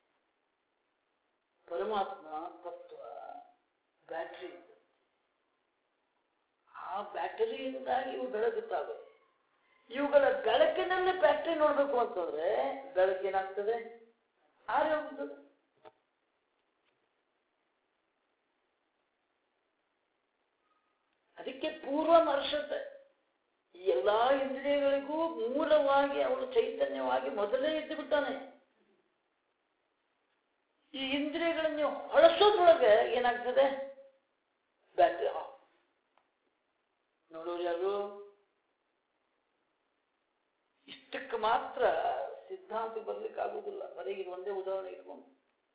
ಪರಮಾತ್ಮ ತತ್ವ ಬ್ಯಾಟ್ರಿ ಆ ಬ್ಯಾಟರಿಯಿಂದಾಗಿ ಇವು ಬೆಳಗುತ್ತವೆ ಇವುಗಳ ಬೆಳಕಿನಲ್ಲಿ ಬ್ಯಾಟ್ರಿ ನೋಡ್ಬೇಕು ಅಂತಂದ್ರೆ ಬೆಳಕೇನಾಗ್ತದೆ ಆರಿ ಹೋಗ್ತದೆ ಅದಕ್ಕೆ ಪೂರ್ವ ಮರ್ಷತೆ ಈ ಎಲ್ಲಾ ಇಂದ್ರಿಯಗಳಿಗೂ ಮೂಲವಾಗಿ ಅವನು ಚೈತನ್ಯವಾಗಿ ಮೊದಲೇ ಇದ್ದು ಬಿಟ್ಟಾನೆ ಈ ಇಂದ್ರಿಯಗಳನ್ನು ಹೊಳಸೋದ್ರೊಳಗೆ ಏನಾಗ್ತದೆ ಬ್ಯಾಟ್ರಿ ಆಫ್ ನೋಡೋರು ಯಾರು ಇಷ್ಟಕ್ಕೆ ಮಾತ್ರ ಸಿದ್ಧಾಂತ ಬರ್ಲಿಕ್ಕೆ ಆಗುದಿಲ್ಲ ಬರೀ ಇದು ಒಂದೇ ಉದಾಹರಣೆ ಇಟ್ಕೊಂಡು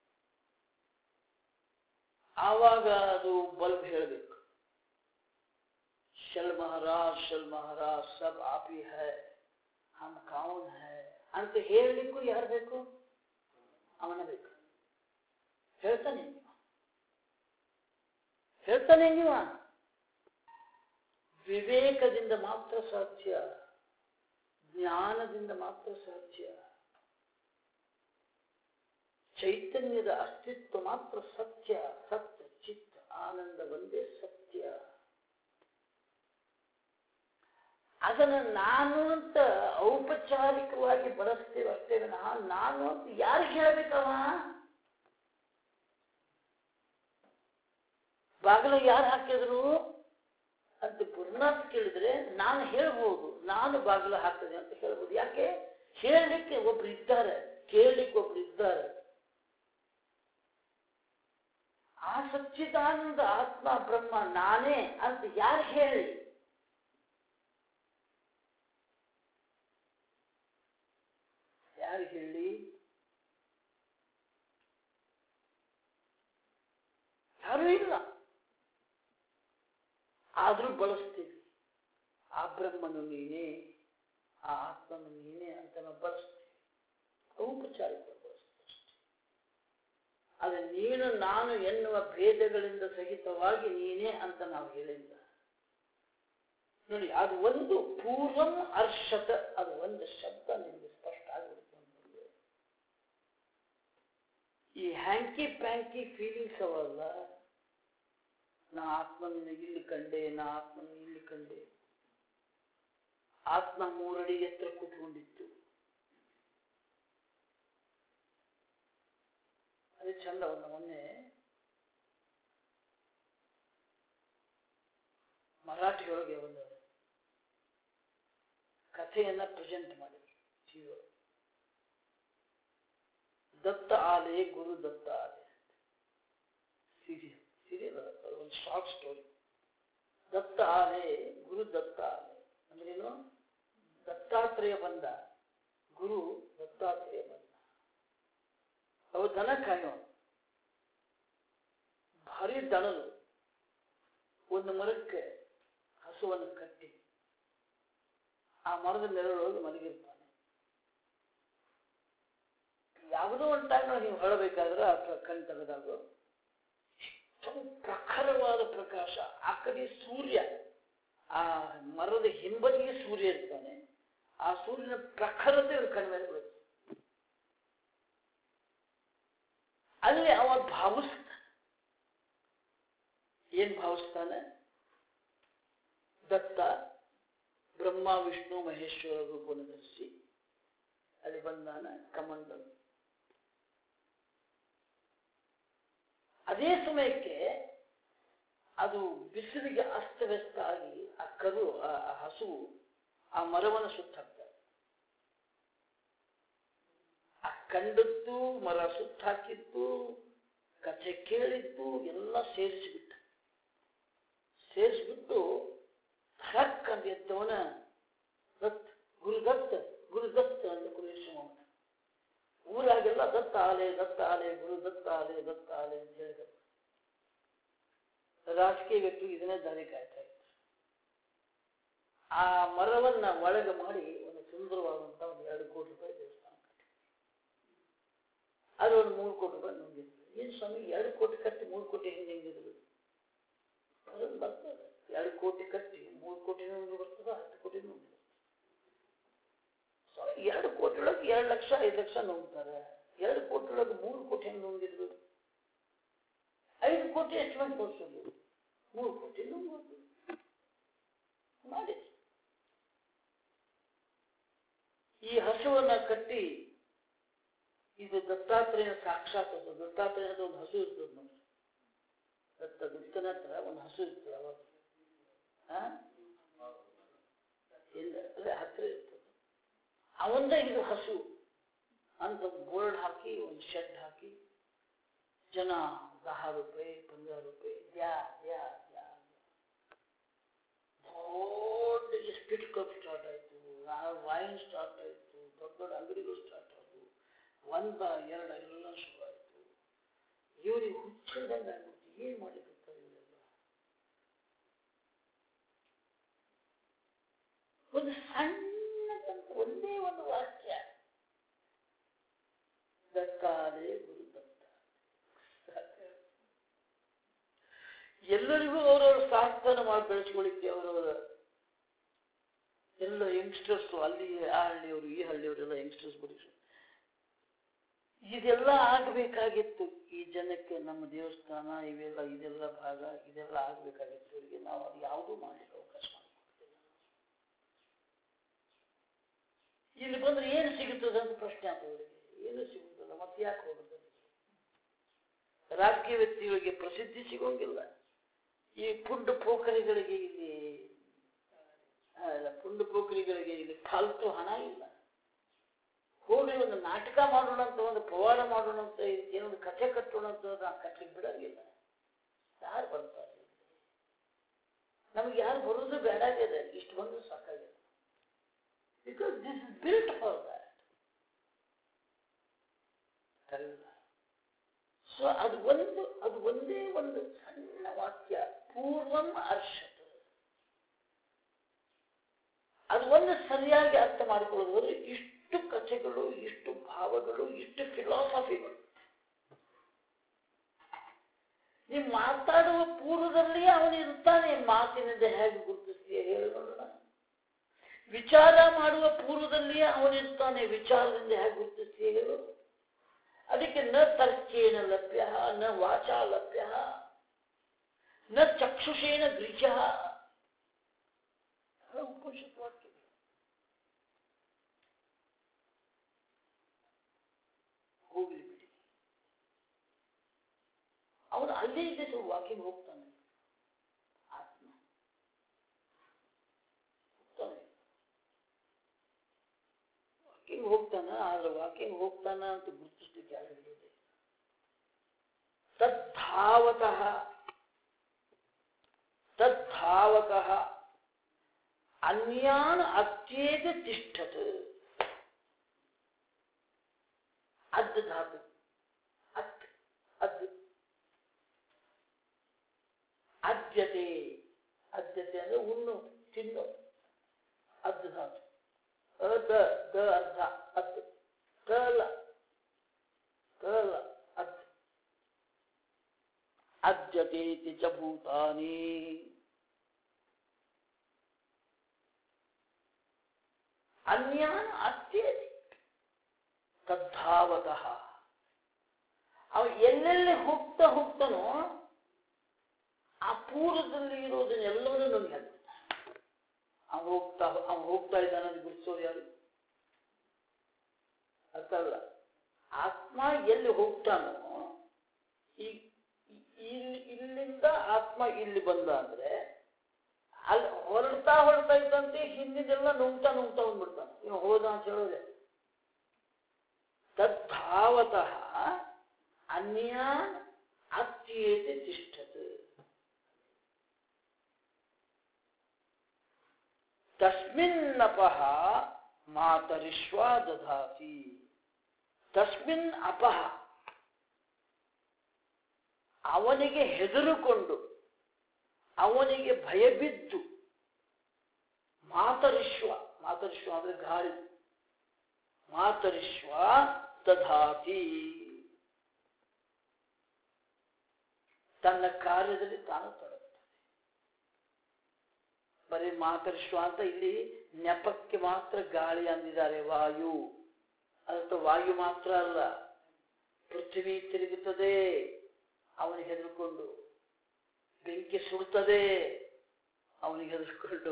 ಆವಾಗ ಅದು ಬಲ್ಬ್ ಹೇಳಬೇಕು ಶಲ್ ಮಹಾರಾಜ್ ಶಲ್ ಮಹಾರಾಜ್ ಸಬ್ ಆಪಿ ಹೈ ಹಮ್ ಕೌನ್ ಹೈ ಅಂತ ಹೇಳಲಿಕ್ಕೂ ಯಾರು ಬೇಕು ಅವನ ಬೇಕು ಹೇಳ್ತಾನೆ ನೀವು ಹೇಳ್ತಾನೆ ನೀವ ವಿವೇಕದಿಂದ ಮಾತ್ರ ಸಾಧ್ಯ ಜ್ಞಾನದಿಂದ ಮಾತ್ರ ಸಾಧ್ಯ ಚೈತನ್ಯದ ಅಸ್ತಿತ್ವ ಮಾತ್ರ ಸತ್ಯ ಸತ್ಯ ಚಿತ್ತ ಆನಂದ ಒಂದೇ ಸತ್ಯ ಅದನ್ನು ನಾನು ಅಂತ ಔಪಚಾರಿಕವಾಗಿ ಬಳಸ್ತೇವೆ ಅಷ್ಟೇ ವಿನಃ ನಾನು ಅಂತ ಯಾರಿಗೆ ಹೇಳ್ಬೇಕವ ಬಾಗಿಲ ಯಾರು ಹಾಕಿದ್ರು ಅಂತ ಗುರುನಾಥ್ ಕೇಳಿದ್ರೆ ನಾನು ಹೇಳ್ಬೋದು ನಾನು ಬಾಗಿಲ ಹಾಕಿದೆ ಅಂತ ಹೇಳ್ಬೋದು ಯಾಕೆ ಹೇಳಲಿಕ್ಕೆ ಒಬ್ರು ಇದ್ದಾರೆ ಕೇಳಲಿಕ್ಕೆ ಒಬ್ರು ಇದ್ದಾರೆ ಆ ಸಚ್ಚಿದಾನಂದ ಆತ್ಮ ಬ್ರಹ್ಮ ನಾನೇ ಅಂತ ಯಾರು ಹೇಳಿ ಯಾರು ಹೇಳಿ ಯಾರೂ ಇಲ್ಲ ಆದ್ರೂ ಬಳಸ್ತೀವಿ ಆ ಬ್ರಹ್ಮನು ನೀನೇ ಆ ಆತ್ಮನು ನೀನೇ ಅಂತ ನಾವು ಬಳಸ್ತೀವಿ ಔಪಚಾರಿಕ ಬಳಸ್ತೀವಿ ಆದರೆ ನೀನು ನಾನು ಎನ್ನುವ ಭೇದಗಳಿಂದ ಸಹಿತವಾಗಿ ನೀನೇ ಅಂತ ನಾವು ಹೇಳಿಲ್ಲ ನೋಡಿ ಅದು ಒಂದು ಪೂರ್ವಂ ಅರ್ಷತ ಅದು ಒಂದು ಶಬ್ದ ನಿಮಗೆ ಸ್ಪಷ್ಟ ಆಗಿಬಿಡ್ತು ಅಂತಂದ್ರೆ ಈ ಹ್ಯಾಂಕಿ ಪ್ಯಾಂಕಿ ಫೀಲಿಂಗ್ಸ್ ಅವಲ್ಲ ನಾ ಆತ್ಮನ ಇಲ್ಲಿ ಕಂಡೆ ನಾ ಆತ್ಮನ ಇಲ್ಲಿ ಕಂಡೆ ಆತ್ಮ ಮೂರಡಿ ಎತ್ತರ ಕೂತ್ಕೊಂಡಿತ್ತು ಅದೇ ಚಂದ ಒಂದು ಮೊನ್ನೆ ಮರಾಠಿಯೊಳಗೆ ಒಂದು ಕಥೆಯನ್ನ ಪ್ರೆಸೆಂಟ್ ಮಾಡಿದ್ರು ಜೀವ ದತ್ತ ಆಲೆ ಗುರು ದತ್ತ ಆಲೆ ಸೀರಿಯಲ್ ಸೀರಿಯಲ್ ಒಂದು ಶಾರ್ಟ್ ಸ್ಟೋರಿ ದತ್ತ ಆಲೆ ಗುರು ದತ್ತ ಆಲೆ ಅಂದ್ರೇನು ದತ್ತಾತ್ರೇಯ ಬಂದ ಗುರು ದತ್ತಾತ್ರೇಯ ಬಂದ ಅವ ದನ ಕಾಯೋ ಭಾರಿ ದಣಲು ಒಂದು ಮರಕ್ಕೆ ಹಸುವನ್ನು ಕಟ್ಟಿ ಆ ಮರದ ನೆರಳೊಳಗೆ ಮಲಗಿರ್ತಾನೆ ಯಾವುದೋ ಒಂದು ಟೈಮ್ ನೀವು ಹೊಳಬೇಕಾದ್ರೆ ಆ ಕ- ಕಣ್ ತೆಗೆದಾಗ ಇಷ್ಟೊಂದು ಪ್ರಖರವಾದ ಪ್ರಕಾಶ ಆ ಕಡೆ ಸೂರ್ಯ ಆ ಮರದ ಹಿಂಬದಿಗೆ ಸೂರ್ಯ ಇರ್ತಾನೆ ಆ ಸೂರ್ಯನ ಪ್ರಖರತೆ ಇವ್ರ ಕಣ್ಣ ಮೇಲೆ ಬೀಳುತ್ತೆ ಅಲ್ಲಿ ಅವ ಭಾವಿಸ್ತಾನೆ ಏನ್ ಭಾವಿಸ್ತಾನೆ ದತ್ತ ಬ್ರಹ್ಮ ವಿಷ್ಣು ಮಹೇಶ್ವರ ರೂಪವನ್ನು ಧರಿಸಿ ಅಲ್ಲಿ ಬಂದಾನ ಕಮಂಡಲ್ ಅದೇ ಸಮಯಕ್ಕೆ ಅದು ಬಿಸಿಲಿಗೆ ಅಸ್ತವ್ಯಸ್ತ ಆಗಿ ಆ ಕರು ಆ ಆ ಹಸುವು ಆ ಮರವನ್ನು ಸುತ್ತಾಕ್ತಾರೆ ಆ ಕಂಡದ್ದು ಮರ ಸುತ್ತಾಕಿದ್ದು ಕಥೆ ಕೇಳಿದ್ದು ಎಲ್ಲ ಸೇರಿಸಿಬಿಟ್ಟ ಸೇರಿಸ್ಬಿಟ್ಟು ಹಕ್ ಅಂತ ಎದ್ದವನ ದತ್ ಗುರುದತ್ತ ಗುರುದತ್ತ ಅಂತ ಕುರಿಸುವ ಊರಾಗೆಲ್ಲ ದತ್ತ ಆಲೆ ದತ್ತ ಆಲೆ ಗುರು ದತ್ತ ಆಲೆ ದತ್ತ ಆಲೆ ಅಂತ ಹೇಳಿದರು ರಾಜಕೀಯ ವ್ಯಕ್ತಿ ಇದನ್ನೇ ದಾರಿ ಕಾಯ್ತಾ ಇತ್ತು ಆ ಮರವನ್ನ ಒಳಗೆ ಮಾಡಿ ಒಂದು ಸುಂದರವಾದಂತ ಒಂದು ಎರಡು ಕೋಟಿ ರೂಪಾಯಿ ದೇವಸ್ಥಾನ ಕಟ್ಟಿ ಅದು ಒಂದು ಮೂರು ಕೋಟಿ ರೂಪಾಯಿ ನುಂಗಿದ್ರು ಏನು ಸ್ವಾಮಿ ಎರಡು ಕೋಟಿ ಕಟ್ಟಿ ಮೂರು ಕೋಟಿ ಹೆಂಗೆ ಹೆಂಗಿದ್ರು ಅದನ್ನು ಬರ್ತದೆ ಎರಡು ಕೋಟಿ ಕಟ್ಟಿ ಮೂರು ಕೋಟಿ ನುಂಗಿ ಬರ್ತದ ಹತ್ತು ಕೋಟಿ ನುಂಗಿ ಬರ್ತದೆ ಸ್ವಾಮಿ ಎರಡು ಕೋಟಿ ಒಳಗೆ ಎರಡು ಲಕ್ಷ ಐದು ಲಕ್ಷ ನುಂಗ್ತಾರೆ ಎರಡು ಕೋಟಿ ಒಳಗೆ ಮೂರು ಕೋಟಿ ಹೆಂಗೆ ನುಂಗಿದ್ರು ಐದು ಕೋಟಿ ಎಷ್ಟು ಮಂದಿ ತೋರಿಸೋದು ಮೂರು ಕೋಟಿ ನುಂಗೋದು ಮಾಡಿ ಈ ಹಸುವನ್ನ ಕಟ್ಟಿ ಇದು ದತ್ತಾತ್ರೇಯ ಸಾಕ್ಷಾತ್ ಅದು ದತ್ತಾತ್ರೇಯದ ಒಂದು ಹಸು ಇರ್ತದೆ ನೋಡಿ ದತ್ತ ದತ್ತನ ಹತ್ರ ಒಂದು ಹಸು ಇರ್ತದೆ ಅವಾಗ ಆ? ಇಲ್ಲ ಅದೇ ಹತ್ರ ಇರ್ತದೆ ಅವಂದ ಇದು ಹಸು ಅಂತ ಬೋರ್ಡ್ ಹಾಕಿ ಒಂದು ಶೆಡ್ ಹಾಕಿ ಜನ दहा रुपये पंधरा रुपये द्या द्या द्या ದೊಡ್ಡ ಸ್ಪೀಡ್ ಕಪ್ ಸ್ಟಾರ್ಟ್ ಆಯಿತು ವೈನ್ ಸ್ಟಾರ್ಟ್ ಆಯಿತು ದೊಡ್ಡ ದೊಡ್ಡ ಅಂಗಡಿಗಳು ಸ್ಟಾರ್ಟ್ ಆದವು ಒಂದ ಎರಡು ಎಲ್ಲ ಶುರು ಆಯಿತು ಇವ್ರಿಗೆ ಹುಚ್ಚಿದಂಗೆ ಆಗ್ಬಿಟ್ಟು ಏನು ಮಾಡ್ಲಿಕ್ಕೆ ಇವರೆಲ್ಲ ಒಂದು ಸಣ್ಣದಂತ ಒಂದೇ ಒಂದು ವಾಕ್ಯ ದತ್ತಾದೆ ಗುರು ದತ್ತ ಎಲ್ಲರಿಗೂ ಅವರವರ ಸ್ಥಾನಮಾನ ಮಾಡಿ ಬೆಳೆಸ್ಕೊಳ್ಳಿಕ್ಕೆ ಅವರವರ ಎಲ್ಲ ಯಂಗ್ಸ್ಟರ್ಸ್ ಅಲ್ಲಿ ಆ ಹಳ್ಳಿಯವರು ಈ ಹಳ್ಳಿಯವರೆಲ್ಲ ಯಂಗ್ಸ್ಟರ್ಸ್ ಬಿಡಿ ಇದೆಲ್ಲ ಆಗಬೇಕಾಗಿತ್ತು ಈ ಜನಕ್ಕೆ ನಮ್ಮ ದೇವಸ್ಥಾನ ಇವೆಲ್ಲ ಇದೆಲ್ಲ ಭಾಗ ಇದೆಲ್ಲ ಆಗಬೇಕಾಗಿತ್ತು ಇವರಿಗೆ ನಾವು ಅದು ಯಾವುದೂ ಮಾಡಲಿಕ್ಕೆ ಅವಕಾಶ ಮಾಡಿಕೊಡ್ತಿಲ್ಲ ಇಲ್ಲಿ ಬಂದ್ರೆ ಏನು ಸಿಗುತ್ತದೆ ಅಂತ ಪ್ರಶ್ನೆ ಆಗ್ತದೆ ಏನು ಸಿಗುತ್ತಲ್ಲ ಮತ್ತೆ ಯಾಕೆ ಹೋಗುತ್ತದೆ ರಾಜಕೀಯ ವ್ಯಕ್ತಿಗಳಿಗೆ ಪ್ರಸಿದ್ಧಿ ಸಿಗೋಂಗಿಲ್ಲ ಈ ಪುಂಡು ಪೋಖರಿಗಳಿಗೆ ಇಲ್ಲಿ ಆ, ಇಲ್ಲ, ಪುಂಡು ಪೋಖರಿಗಳಿಗೆ ಇಲ್ಲಿ ಫಾಲ್ತು ಹಣ ಇಲ್ಲ ಹೋಗಿ ಒಂದು ನಾಟಕ ಮಾಡೋಣ ಅಂತ ಒಂದು ಪವಾಡ ಮಾಡೋಣ ಅಂತ ಏನೊಂದು ಕಥೆ ಕಟ್ಟೋಣ ಅಂತ ನಾವು ಕಟ್ಟಲಿಕ್ಕೆ ಬಿಡಂಗಿಲ್ಲ ಯಾರು ಬರ್ತಾರೆ ನಮ್ಗೆ ಯಾರು ಬರೋದು ಬೇಡಾಗಿದೆ ಇಷ್ಟು ಬಂದು ಸಾಕಾಗಿದೆ because this is built for that ಅಲ್ಲ ಸೊ ಅದು ಒಂದು ಅದು ಒಂದೇ ಒಂದು ಸಣ್ಣ ವಾಕ್ಯ ಪೂರ್ವಂ ಅರ್ಷತ್ ಅದು ಒಂದು ಸರಿಯಾಗಿ ಅರ್ಥ ಮಾಡಿಕೊಳ್ಳೋದಾದ್ರೆ ಇಷ್ಟು ಕಥೆಗಳು ಇಷ್ಟು ಭಾವಗಳು ಇಷ್ಟು ಫಿಲಾಸಫಿಗಳು ನೀವು ಮಾತಾಡುವ ಪೂರ್ವದಲ್ಲಿ ಅವನು ಇರ್ತಾನೆ ಮಾತಿನಿಂದ ಹೇಗೆ ಗುರುತಿಸ್ತೀಯ ಹೇಳಿ ನೋಡೋಣ ವಿಚಾರ ಮಾಡುವ ಪೂರ್ವದಲ್ಲಿಯೇ ಅವನಿರ್ತಾನೆ ವಿಚಾರದಿಂದ ಹೇಗೆ ಗುರುತಿಸ್ತೀಯ ಹೇಳು ಅದಕ್ಕೆ ನ ತರ್ಕೇನ ಲಭ್ಯ ನ ವಾಚಾ ಲಭ್ಯ ನ ಚಕ್ಷುಷೇನ ಗೃಹ್ಯ ಉಪನಿಷತ್ ವಾಕ್ಯ ಹೋಗ್ಲಿ ಬಿಡಿ ಅವನು ಅಲ್ಲೇ ಇದೆ ಸ್ವಲ್ಪ ವಾಕಿಂಗ್ ಹೋಗ್ತಾನೆ ಆತ್ಮ ಹೋಗ್ತಾನೆ ವಾಕಿಂಗ್ ಹೋಗ್ತಾನ ಆದ್ರೆ ವಾಕಿಂಗ್ ಹೋಗ್ತಾನ ಅಂತ ಗುರುತಿಸ್ಲಿಕ್ಕೆ ಯಾರು ಇರೋದೇ ತದ್ಧಾವತಃ ತದ್ಧಾವಕಃ ಅನ್ಯಾನ್ ಅತ್ಯೇತ ತಿಷ್ಠತ್ ಅದ್ ಧಾತು ಅತ್ ಅದ್ ಅದ್ಯತೆ ಅದ್ಯತೆ ಅಂದ್ರೆ ಉಣ್ಣು ತಿನ್ನು ಅದ್ ಧಾತು ಅದ ದ ಅರ್ಧ ಅದ್ ಕಲ ಕಲ ಅದ್ ಅದ್ಯತೆ ಚ ಭೂತಾನಿ ಅನ್ಯಾನ್ ಅತ್ಯೇತಿ ತದ್ಧಾವತಃ ಅವ ಎಲ್ಲೆಲ್ಲಿ ಹೋಗ್ತಾ ಹೋಗ್ತಾನೋ ಆ ಪೂರ್ವದಲ್ಲಿ ಇರೋದನ್ನೆಲ್ಲವನ್ನೂ ನಮ್ಗೆ ಹೇಳ್ತಾನೆ ಅವ ಹೋಗ್ತಾ ಅವ ಹೋಗ್ತಾ ಇದ್ದಾನೆ ಅಂತ ಗುರುತಿಸೋರು ಯಾರು ಅರ್ಥಲ್ಲ ಆತ್ಮ ಎಲ್ಲಿ ಹೋಗ್ತಾನೋ ಈ ಇಲ್ಲಿ ಇಲ್ಲಿಂದ ಆತ್ಮ ಇಲ್ಲಿ ಬಂದ ಅಂದ್ರೆ ಅಲ್ಲಿ ಹೊರಡ್ತಾ ಹೊರಡ್ತಾ ಇದ್ದಂತೆ ಹಿಂದಿನೆಲ್ಲ ನುಂಗ್ತಾ ನುಂಗ್ತಾ ಬಂದ್ಬಿಡ್ತಾನೆ ಇವ ಹೋದ ಅಂತ ಹೇಳೋದೆ ತದ್ಧಾವತಃ ಅನ್ಯಾನ್ ಅತ್ಯೇತಿ ತಿಷ್ಠತ್ ತಸ್ಮಿನ್ನಪಃ ಮಾತರಿಶ್ವ ದಧಾತಿ ತಸ್ಮಿನ್ ಅಪಹ ಅವನಿಗೆ ಹೆದರುಕೊಂಡು ಅವನಿಗೆ ಭಯಬಿದ್ದು ಮಾತರಿಶ್ವ ಮಾತರಿಶ್ವ ಅಂದ್ರೆ ಗಾಳಿ ಮಾತರಿಶ್ವ ದಧಾತಿ ತನ್ನ ಕಾರ್ಯದಲ್ಲಿ ತಾನು ತೊಡಗುತ್ತಾನೆ ಬರೀ ಮಾತರಿಶ್ವ ಅಂತ ಇಲ್ಲಿ ನೆಪಕ್ಕೆ ಮಾತ್ರ ಗಾಳಿ ಅಂದಿದ್ದಾರೆ ವಾಯು ಅದಂತ ವಾಯು ಮಾತ್ರ ಅಲ್ಲ ಪೃಥ್ವಿ ತಿರುಗುತ್ತದೆ ಅವನಿಗೆ ಹೆದರ್ಕೊಂಡು ಬೆಂಕಿ ಸುಡುತ್ತದೆ ಅವನಿಗೆ ಹೆದರ್ಕೊಂಡು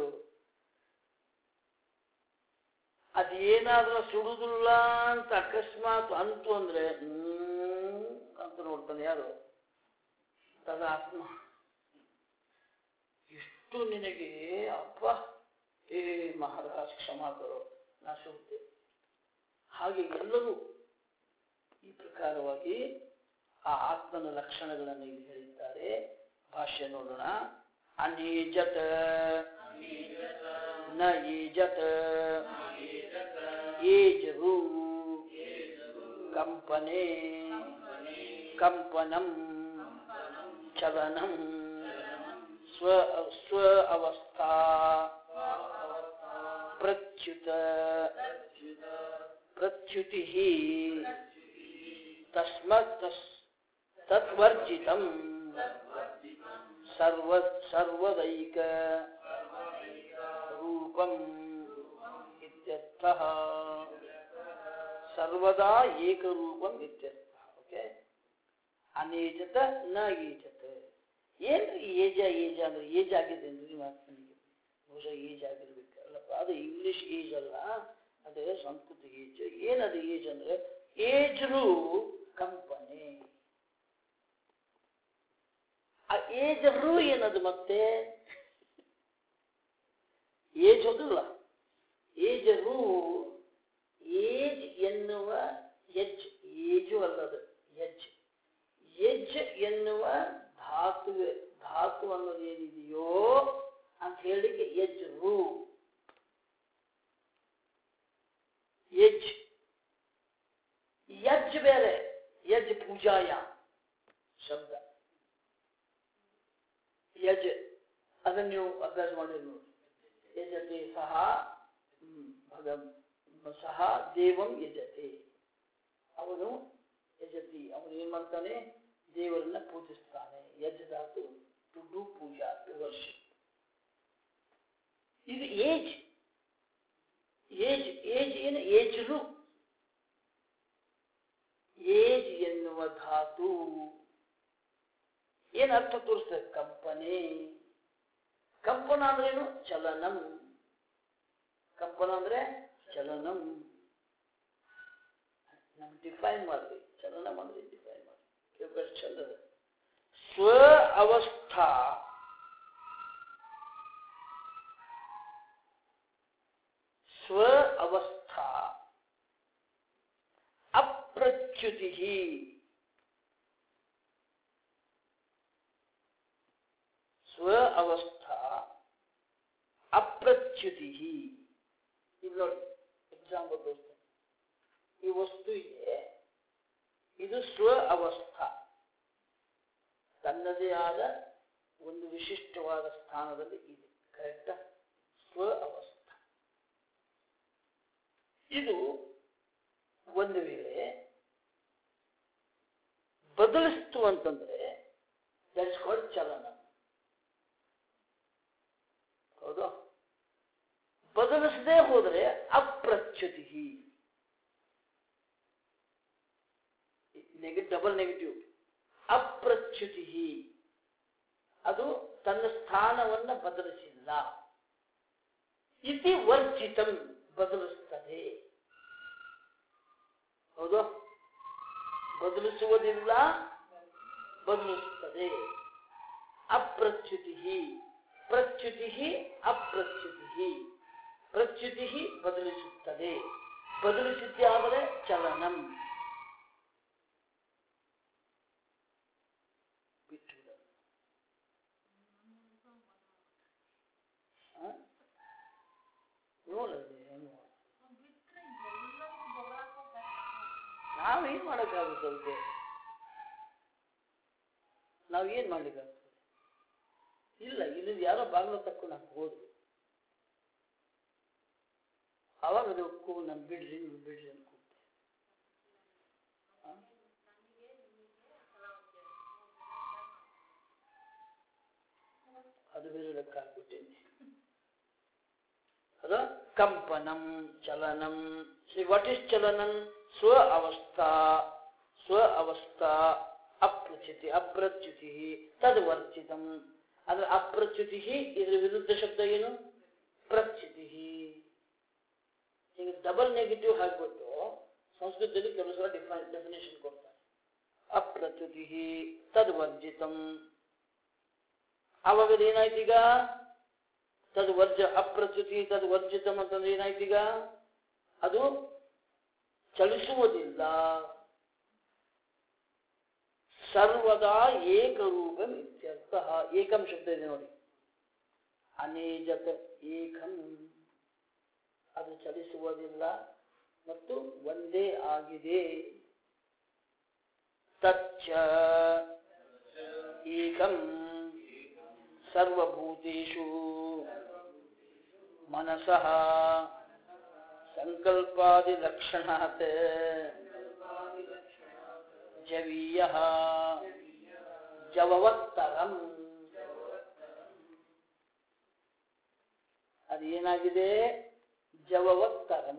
ಅದೇನಾದ್ರೂ ಸುಡುದಿಲ್ಲ ಅಂತ ಅಕಸ್ಮಾತ್ ಅಂತು ಅಂದ್ರೆ ಹ್ಮ್ ಅಂತ ನೋಡ್ತಾನೆ ಯಾರು ತದಾತ್ಮ ಎಷ್ಟು ನಿನಗೆ ಅಪ್ಪ ಏ ಮಹಾರಾಜ್ ಕ್ಷಮಾ ಕರೋ ನಾ ಸುಡ್ತೆ ಹಾಗೆ ಎಲ್ಲರೂ ಈ ಪ್ರಕಾರವಾಗಿ ಆ ಆತ್ಮನ ಲಕ್ಷಣಗಳನ್ನು ಇಲ್ಲಿ ಹೇಳಿದ್ದಾರೆ ಭಾಷ್ಯ ನೋಡೋಣ ಅನೀಜತ್ ನ ಈಜತ್ ಏಜರು ಕಂಪನೆ ಕಂಪನಂ ಚಲನಂ ಸ್ವ ಸ್ವ ಅವಸ್ಥಾ ಪ್ರಚ್ಯುತ ಪ್ರಚ್ಯುತಿ ತಸ್ಮತ್ ತಸ್ ತತ್ವರ್ಜಿತಂ ಸರ್ವ ಸರ್ವದೈಕ ರೂಪಂ ಇತ್ಯರ್ಥಃ ಸರ್ವದಾ ಏಕರೂಪಂ ಇತ್ಯರ್ಥಃ ಓಕೆ ಅನೇಜತ ನ ಈಜತ ಏನ್ರಿ ಏಜ ಏಜ ಅಂದ್ರೆ ಏಜ್ ಆಗಿದೆ ಅಂದ್ರೆ ನಿಮ್ಮ ಅರ್ಥನಿಗೆ ಬಹುಶಃ ಏಜ್ ಆಗಿರ್ಬೇಕು ಅಲ್ಲಪ್ಪ ಅದು ಇಂಗ್ಲಿಷ್ ಏಜ್ ಅಲ್ಲ ಅದೇ ಸಂಸ್ಕೃತ ಏಜ್ ಏನದು ಏಜ್ ಅಂದ್ರೆ ಏಜ್ರು ಕಂಪನಿ ಆ ಏಜ್ ರು ಏನದು ಮತ್ತೆ ಏಜ್ ಹೋದಲ್ಲ ಏಜ್ ರು ಏಜ್ ಎನ್ನುವ ಎಜ್ ಏಜು ಅಲ್ಲದು ಎಜ್ ಎಜ್ ಎನ್ನುವ ಧಾತು ಧಾತು ಅನ್ನೋದು ಏನಿದೆಯೋ ಅಂತ ಹೇಳಿಕ್ಕೆ ಎಜ್ ರು ಯಜ್ ಯಜ್ ಬೇರೆ ಯಜ್ ಪೂಜಾಯ ಶಬ್ದ ಯಜ್ ಅದನ್ನು ನೀವು ಅಭ್ಯಾಸ ಮಾಡಿರಿ ನೋಡಿ ಯಜತೆ ಸಹ ಹ್ಮ್, ಭಗ ಸಹ ದೇವಂ ಯಜತೆ ಅವನು ಯಜತಿ ಅವನು ಏನ್ ಮಾಡ್ತಾನೆ ದೇವರನ್ನ ಪೂಜಿಸ್ತಾನೆ ಯಜ್ ಧಾತು ಟು ಡೂ ಪೂಜಾ ಟು ವರ್ಷಿಪ್ ಇದು ಏಜ್ ಏಜ್ ಏಜ್ ಏನು ಏಜ್ರು ಏಜ್ ಎನ್ನುವ ಧಾತು ಏನ್ ಅರ್ಥ ತೋರಿಸ್ತದೆ ಕಂಪನೆ ಕಂಪನ ಅಂದ್ರೇನು ಚಲನಂ ಕಂಪನ ಅಂದ್ರೆ ಚಲನಂ ನಮ್ ಡಿಫೈನ್ ಮಾಡ್ರಿ ಚಲನಂ ಅಂದ್ರೆ ಡಿಫೈನ್ ಮಾಡಿ ಕೇಳ್ಬೇಕು ಚಂದದ ಸ್ವ ಅವಸ್ಥಾ ಸ್ವ ಅವಸ್ಥಾ ಅಪ್ರಚ್ಯುತಿ ಸ್ವ ಅವಸ್ಥಾ ಅಪ್ರಚ್ಯುತಿ ಇಲ್ಲಿ ನೋಡಿ ಎಕ್ಸಾಂಪಲ್ ತೋರಿಸ್ತೇನೆ ಈ ವಸ್ತು ಇದೆ ಇದು ಸ್ವ ಅವಸ್ಥಾ ತನ್ನದೇ ಆದ ಒಂದು ವಿಶಿಷ್ಟವಾದ ಸ್ಥಾನದಲ್ಲಿ ಇದೆ ಕರೆಕ್ಟಾ ಸ್ವ ಅವಸ್ಥಾ ಇದು ಒಂದು ವೇಳೆ ಬದಲಿಸ್ತು ಅಂತಂದ್ರೆ ದಟ್ಸ್ ಕಾಲ್ಡ್ ಚಲನ ಹೌದು ಬದಲಿಸದೆ ಹೋದರೆ ಅಪ್ರಚ್ಯುತಿ ನೆಗೆಟಿವ್ ಡಬಲ್ ನೆಗೆಟಿವ್ ಅಪ್ರಚ್ಯುತಿ ಅದು ತನ್ನ ಸ್ಥಾನವನ್ನ ಬದಲಿಸಿಲ್ಲ ಇತಿ ವರ್ಜಿತಂ ಬದಲಿಸ್ತದೆ ಹೌದು ಬದಲಿಸುವುದಿಲ್ಲ ಬದಲಿಸುತ್ತದೆ ಅಪ್ರಚ್ಯುತಿ ಪ್ರಚ್ಯುತಿ ಅಪ್ರಚ್ಯುತಿ ಪ್ರಚ್ಯುತಿ ಬದಲಿಸುತ್ತದೆ ಬದಲಿಸಿದ್ದಾದರೆ ಚಲನಂ ಬಿಟ್ಟು ನೋಡಲ್ಲಿ ಹೆಂಗ್ ನಾವೇನ್ ಮಾಡಕ್ಕಾಗುತ್ತೆ ಅದಕ್ಕೆ ನಾವೇನ್ ಮಾಡ್ಲಿಕ್ಕಾಗ್ತದೆ ಇಲ್ಲ ಇಲ್ಲಿಂದ ಯಾರೋ ಬಾಗಿಲು ತಕ್ಕೊಂಡು ನಾನು ಹೋದ್ರು ಅವಾಗ ಅದು ಕೂ ನಾನು ಬಿಡ್ರಿ ನೀವು ಬಿಡ್ರಿ ಅಂತ ಕೂಗ್ತೆ ಆ? ಅದು ಬೇರೆ ಲೆಕ್ಕ ಹಾಕ್ಬಿಟ್ಟೇನೆ ಅದು ಕಂಪನಂ ಚಲನಂ ಸಿ ವಾಟ್ ಇಸ್ ಚಲನಂ ಸ್ವ ಅವಸ್ಥಾ ಸ್ವ ಅವಸ್ಥಾ ಅಪ್ರಚ್ಯುತಿ ಅಪ್ರಚ್ಯುತಿ ತದ್ವರ್ಜಿತಂ ಅಂದ್ರೆ ಅಪ್ರಚ್ಯುತಿ ಇದ್ರ ವಿರುದ್ಧ ಶಬ್ದ ಏನು ಪ್ರಚ್ಯುತಿ ಈಗ ಡಬಲ್ ನೆಗೆಟಿವ್ ಹಾಕ್ಬಿಟ್ಟು ಸಂಸ್ಕೃತದಲ್ಲಿ ಕೆಲವು ಸಲ ಡಿಫೈನ್ ಡೆಫಿನೇಷನ್ ಕೊಡ್ತಾರೆ ಅಪ್ರಚ್ಯುತಿ ತದ್ವರ್ಜಿತಂ ಆವಾಗ ಏನಾಯ್ತು ಈಗ ತದ್ ವರ್ಜ ಅಪ್ರಚ್ಯುತಿ ತದ್ ವರ್ಜಿತಂ ಅಂತಂದ್ರೆ ಏನಾಯ್ತು ಈಗ ಅದು ಚಲಿಸುವುದಿಲ್ಲ ಸರ್ವದಾ ಏಕರೂಪಂ ಇತ್ಯರ್ಥ ಏಕಂ ಶಬ್ದ ಇದೆ ನೋಡಿ ಅನೇಜತ ಏಕಂ ಅದು ಚಲಿಸುವುದಿಲ್ಲ ಮತ್ತು ಒಂದೇ ಆಗಿದೆ ತಚ್ಚ ಏಕಂ ಸರ್ವಭೂತೇಷು ಮನಸಃ ಸಂಕಲ್ಪಾದಿಲಕ್ಷಣಾತ್ ಜವೀಯ ಜವವತ್ತರಂ ಅದೇನಾಗಿದೆ ಜವವತ್ತರಂ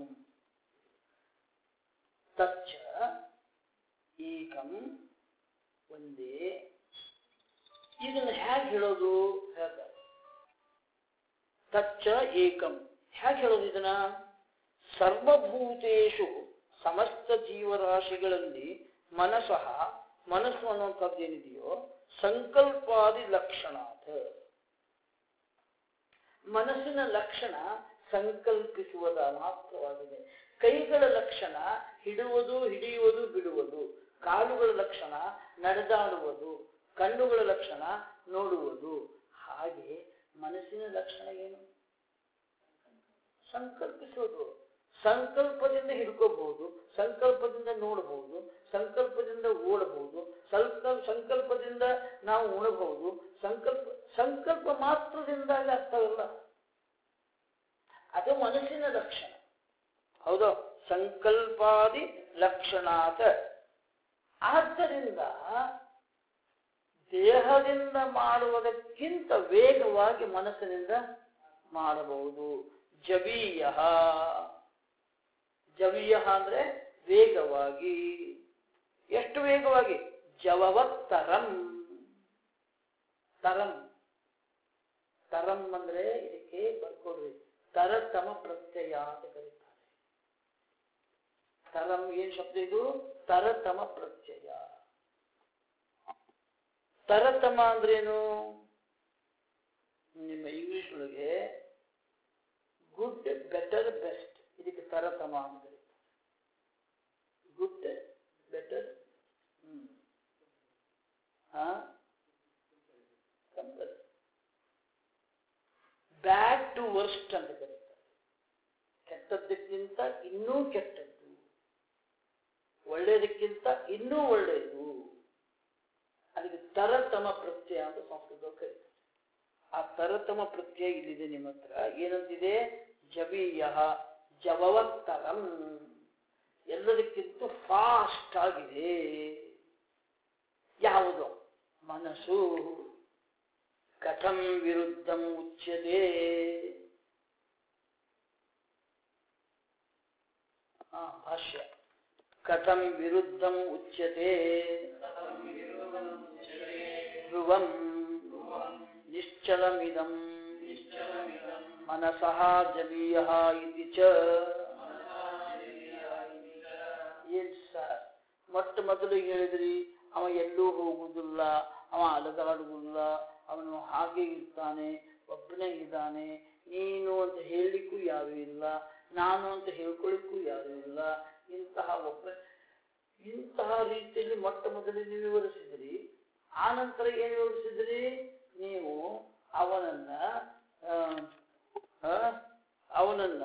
ತಚ್ಚ ಏಕಂ ಒಂದೇ ಇದನ್ನು ಹೇಗೆ ಹೇಳೋದು ಹೇಳ್ತಾರೆ ತಚ್ಚ ಏಕಂ ಹೇಗೆ ಹೇಳೋದು ಇದನ್ನ ಸರ್ವಭೂತೇಶು ಸಮಸ್ತ ಜೀವರಾಶಿಗಳಲ್ಲಿ ಮನಸಃ ಮನಸ್ಸು ಅನ್ನುವಂಥದ್ದು ಏನಿದೆಯೋ ಸಂಕಲ್ಪಾದಿ ಲಕ್ಷಣಾತ್ ಮನಸ್ಸಿನ ಲಕ್ಷಣ ಸಂಕಲ್ಪಿಸುವುದ ಮಾತ್ರವಾಗಿದೆ ಕೈಗಳ ಲಕ್ಷಣ ಹಿಡುವುದು ಹಿಡಿಯುವುದು ಬಿಡುವುದು ಕಾಲುಗಳ ಲಕ್ಷಣ ನಡೆದಾಡುವುದು ಕಣ್ಣುಗಳ ಲಕ್ಷಣ ನೋಡುವುದು ಹಾಗೆ ಮನಸ್ಸಿನ ಲಕ್ಷಣ ಏನು ಸಂಕಲ್ಪಿಸೋದು ಸಂಕಲ್ಪದಿಂದ ಹಿಡ್ಕೋಬಹುದು ಸಂಕಲ್ಪದಿಂದ ನೋಡಬಹುದು ಸಂಕಲ್ಪದಿಂದ ಓಡಬಹುದು ಸ್ವಲ್ಪ ಸಂಕಲ್ಪದಿಂದ ನಾವು ಉಣಬಹುದು ಸಂಕಲ್ಪ ಸಂಕಲ್ಪ ಮಾತ್ರದಿಂದಾಗಿ ಆಗ್ತಾವಲ್ಲ ಅದು ಮನಸ್ಸಿನ ಲಕ್ಷಣ ಹೌದು ಸಂಕಲ್ಪಾದಿ ಲಕ್ಷಣಾತ ಆದ್ದರಿಂದ ದೇಹದಿಂದ ಮಾಡುವುದಕ್ಕಿಂತ ವೇಗವಾಗಿ ಮನಸ್ಸಿನಿಂದ ಮಾಡಬಹುದು ಜವೀಯ ಜವೀಯ ಅಂದ್ರೆ ವೇಗವಾಗಿ ಎಷ್ಟು ವೇಗವಾಗಿ ಜವವತ್ ತರಂ ತರಂ ತರಂ ಅಂದ್ರೆ ಇದಕ್ಕೆ ಬರ್ಕೊಡ್ರಿ ತರತಮ ಪ್ರತ್ಯಯ ಅಂತ ಕರೀತಾರೆ ತರಂ ಏನ್ ಶಬ್ದ ಇದು ತರತಮ ಪ್ರತ್ಯಯ ತರತಮ ಅಂದ್ರೇನು ನಿಮ್ಮ ಇಂಗ್ಲಿಷ್ ಒಳಗೆ ಗುಡ್ ಬೆಟರ್ ಬೆಸ್ಟ್ ಇದಕ್ಕೆ ತರತಮ ಅಂತ ಕರೀತಾರೆ ಗುಡ್ ಬೆಟರ್ ಹ್ಮ್ ಹಾ ಬ್ಯಾಡ್ ಟು ವರ್ಸ್ಟ್ ಅಂತ ಕರೀತಾರೆ ಕೆಟ್ಟದ್ದಕ್ಕಿಂತ ಇನ್ನೂ ಕೆಟ್ಟದ್ದು ಒಳ್ಳೆಯದಕ್ಕಿಂತ ಇನ್ನೂ ಒಳ್ಳೆಯದು ಅದಕ್ಕೆ ತರತಮ ಪ್ರತ್ಯಯ ಅಂತ ಸಂಸ್ಕೃತ ಕರೀತಾರೆ ಆ ತರತಮ ಪ್ರತ್ಯಯ ಇಲ್ಲಿದೆ ನಿಮ್ಮ ಹತ್ರ ಏನಂತಿದೆ ಜವೀಯ ಜವವತ್ತರಂ ಎಲ್ಲದಕ್ಕಿಂತ ಫಾಸ್ಟ್ ಆಗಿದೆ ಯಾವುದು ಮನಸ್ಸು ಕಥಂ ವಿರುದ್ಧಂ ಉಚ್ಯತೆ ಆ, ಭಾಷ್ಯ ಕಥಂ ವಿರುದ್ಧಂ ಉಚ್ಯತೆ ಧ್ರುವಂ ನಿಶ್ಚಲಮಿದಂ ಮನಸಃ ಜಲೀಯ ಇತಿ ಚ ಏನ್ ಸರ್ ಮೊಟ್ಟ ಮೊದಲು ಹೇಳಿದ್ರಿ ಅವ ಎಲ್ಲೂ ಹೋಗುವುದಿಲ್ಲ ಅವ ಅಲದಾಡುವುದಿಲ್ಲ ಅವನು ಹಾಗೆ ಇರ್ತಾನೆ ಒಬ್ಬನೇ ಇದ್ದಾನೆ ನೀನು ಅಂತ ಹೇಳಲಿಕ್ಕೂ ಯಾರು ಇಲ್ಲ ನಾನು ಅಂತ ಹೇಳ್ಕೊಳ್ಳಿಕ್ಕೂ ಯಾರು ಇಲ್ಲ ಇಂತಹ ಒಬ್ಬ ಇಂತಹ ರೀತಿಯಲ್ಲಿ ಮೊಟ್ಟ ಮೊದಲು ನೀವು ವಿವರಿಸಿದ್ರಿ ಆ ನಂತರ ಏನು ವಿವರಿಸಿದ್ರಿ ನೀವು ಅವನನ್ನ ಆ, ಆ, ಅವನನ್ನ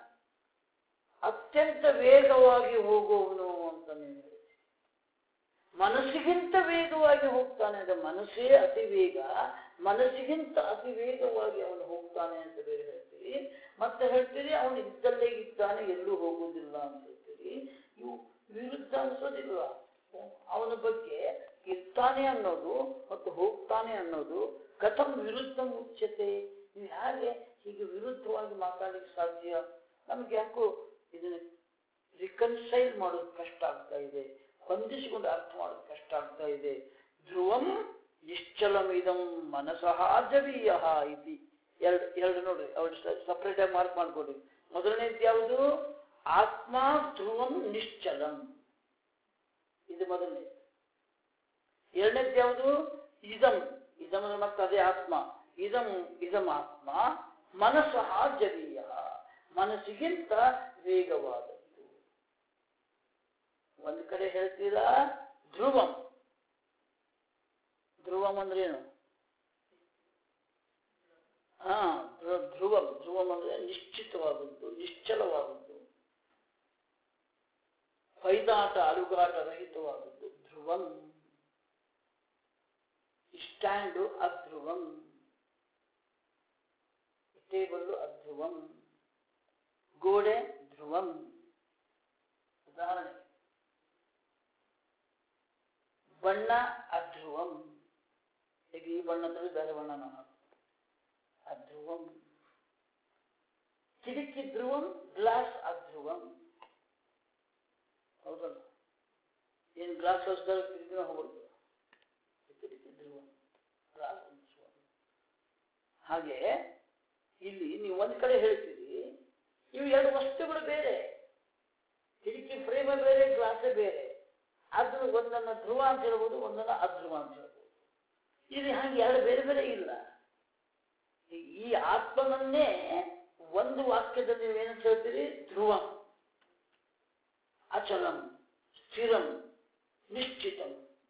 ಅತ್ಯಂತ ವೇಗವಾಗಿ ಹೋಗುವವನು ಅಂತ ನೀವು ಹೇಳಿದ್ರಿ ಮನಸ್ಸಿಗಿಂತ ವೇಗವಾಗಿ ಹೋಗ್ತಾನೆ ಅಂದ್ರೆ ಮನಸ್ಸೇ ಅತಿ ವೇಗ ಮನಸ್ಸಿಗಿಂತ ಅತಿ ವೇಗವಾಗಿ ಅವನು ಹೋಗ್ತಾನೆ ಅಂತ ಬೇರೆ ಹೇಳ್ತೀರಿ ಮತ್ತೆ ಹೇಳ್ತೀರಿ ಅವನು ಇದ್ದಲ್ಲೇ ಇದ್ದಾನೆ ಎಲ್ಲೂ ಹೋಗುವುದಿಲ್ಲ ಅಂತ ಹೇಳ್ತೀರಿ ಇವು ವಿರುದ್ಧ ಅನ್ಸೋದಿಲ್ಲ ಅವನ ಬಗ್ಗೆ ಇರ್ತಾನೆ ಅನ್ನೋದು ಮತ್ತು ಹೋಗ್ತಾನೆ ಅನ್ನೋದು ಕಥಂ ವಿರುದ್ಧ ಮುಚ್ಚತೆ ನೀವು ಹೇಗೆ ಹೀಗೆ ವಿರುದ್ಧವಾಗಿ ಮಾತಾಡಲಿಕ್ಕೆ ಸಾಧ್ಯ ನಮ್ಗೆ ಯಾಕೋ ಇದನ್ನ ರಿಕನ್ಸೈಲ್ ಮಾಡೋದು ಕಷ್ಟ ಆಗ್ತಾ ಇದೆ ಹೊಂದಿಸಿಕೊಂಡು ಅರ್ಥ ಮಾಡೋದು ಕಷ್ಟ ಆಗ್ತಾ ಇದೆ ಧ್ರುವಂ ನಿಶ್ಚಲಮಿದಂ ಮನಸಃ ಜವೀಯ ಇತಿ ಎರಡು ಎರಡು ನೋಡ್ರಿ ಅವ್ರು ಸಪ್ರೇಟ್ ಆಗಿ ಮಾರ್ಕ್ ಮಾಡ್ಕೊಡ್ರಿ ಮೊದಲನೇದು ಯಾವುದು ಆತ್ಮ ಧ್ರುವಂ ನಿಶ್ಚಲಂ ಇದು ಮೊದಲನೇ ಎರಡನೇದು ಯಾವುದು ಇದಂ ಇದಂ ಅಂದ್ರೆ ಮತ್ತೆ ಅದೇ ಆತ್ಮ ಇದಂ ಇದಂ ಆತ್ಮ ಮನಸ್ಸಃ ಜವೀಯ ಮನಸ್ಸಿಗಿಂತ ವೇಗವಾದದ್ದು ಒಂದು ಕಡೆ ಹೇಳ್ತೀರಾ ಧ್ರುವಂ ಧ್ರುವಂ ಅಂದ್ರೇನು ಹಾ ಧ್ರು- ಧ್ರುವಂ ಧ್ರುವಂ ಅಂದ್ರೆ ನಿಶ್ಚಿತವಾದದ್ದು ನಿಶ್ಚಲವಾದದ್ದು ಹೊಯ್ದಾಟ ಅಲುಗಾಟ ರಹಿತವಾದದ್ದು ಧ್ರುವಂ ಸ್ಟ್ಯಾಂಡು ಅಧ್ರುವಂ ಟೇಬಲ್ಲು ಅಧ್ರುವಂ ಗೋಡೆ ಧ್ರುವಂ ಉದಾಹರಣೆ ಬಣ್ಣ ಅಧ್ರುವಂ ಈಗ ಈ ಬಣ್ಣದಲ್ಲಿ ಬೇರೆ ಬಣ್ಣ ನಾವು ಅಧ್ರುವಂ ಕಿಟಕಿ ಧ್ರುವಂ ಗ್ಲಾಸ್ ಅಧ್ರುವಂ ಹೌದಲ್ಲ ಏನು ಗ್ಲಾಸ್ ಹೌಸ್ದಾಗ ಕಿಟಕಿನ ಹೋಗ್ಬಿಡ್ತು ಕಿಟಕಿ ಧ್ರುವಂ ಗ್ಲಾಸ್ ಧ್ರುವಂ ಹಾಗೆ ಇಲ್ಲಿ ನೀವು ಒಂದ್ ಕಡೆ ಹೇಳ್ತೀರಿ ಇವು ಎರಡು ವಸ್ತುಗಳು ಬೇರೆ ಕಿಟಕಿ ಫ್ರೇಮ ಬೇರೆ ಗ್ಲಾಸೇ ಬೇರೆ ಅದ್ರ ಒಂದನ್ನ ಧ್ರುವ ಅಂತ ಹೇಳ್ಬೋದು ಒಂದನ್ನ ಅಧ್ರುವ ಅಂತ ಹೇಳ್ಬೋದು ಇದು ಹಾಗೆ ಎರಡು ಬೇರೆ ಬೇರೆ ಇಲ್ಲ ಈ- ಈ ಆತ್ಮನನ್ನೇ ಒಂದು ವಾಕ್ಯದಲ್ಲಿ ನೀವು ಏನಂತ ಹೇಳ್ತೀರಿ ಧ್ರುವ ಅಚಲಂ ಸ್ಥಿರಂ ನಿಶ್ಚಿತಂ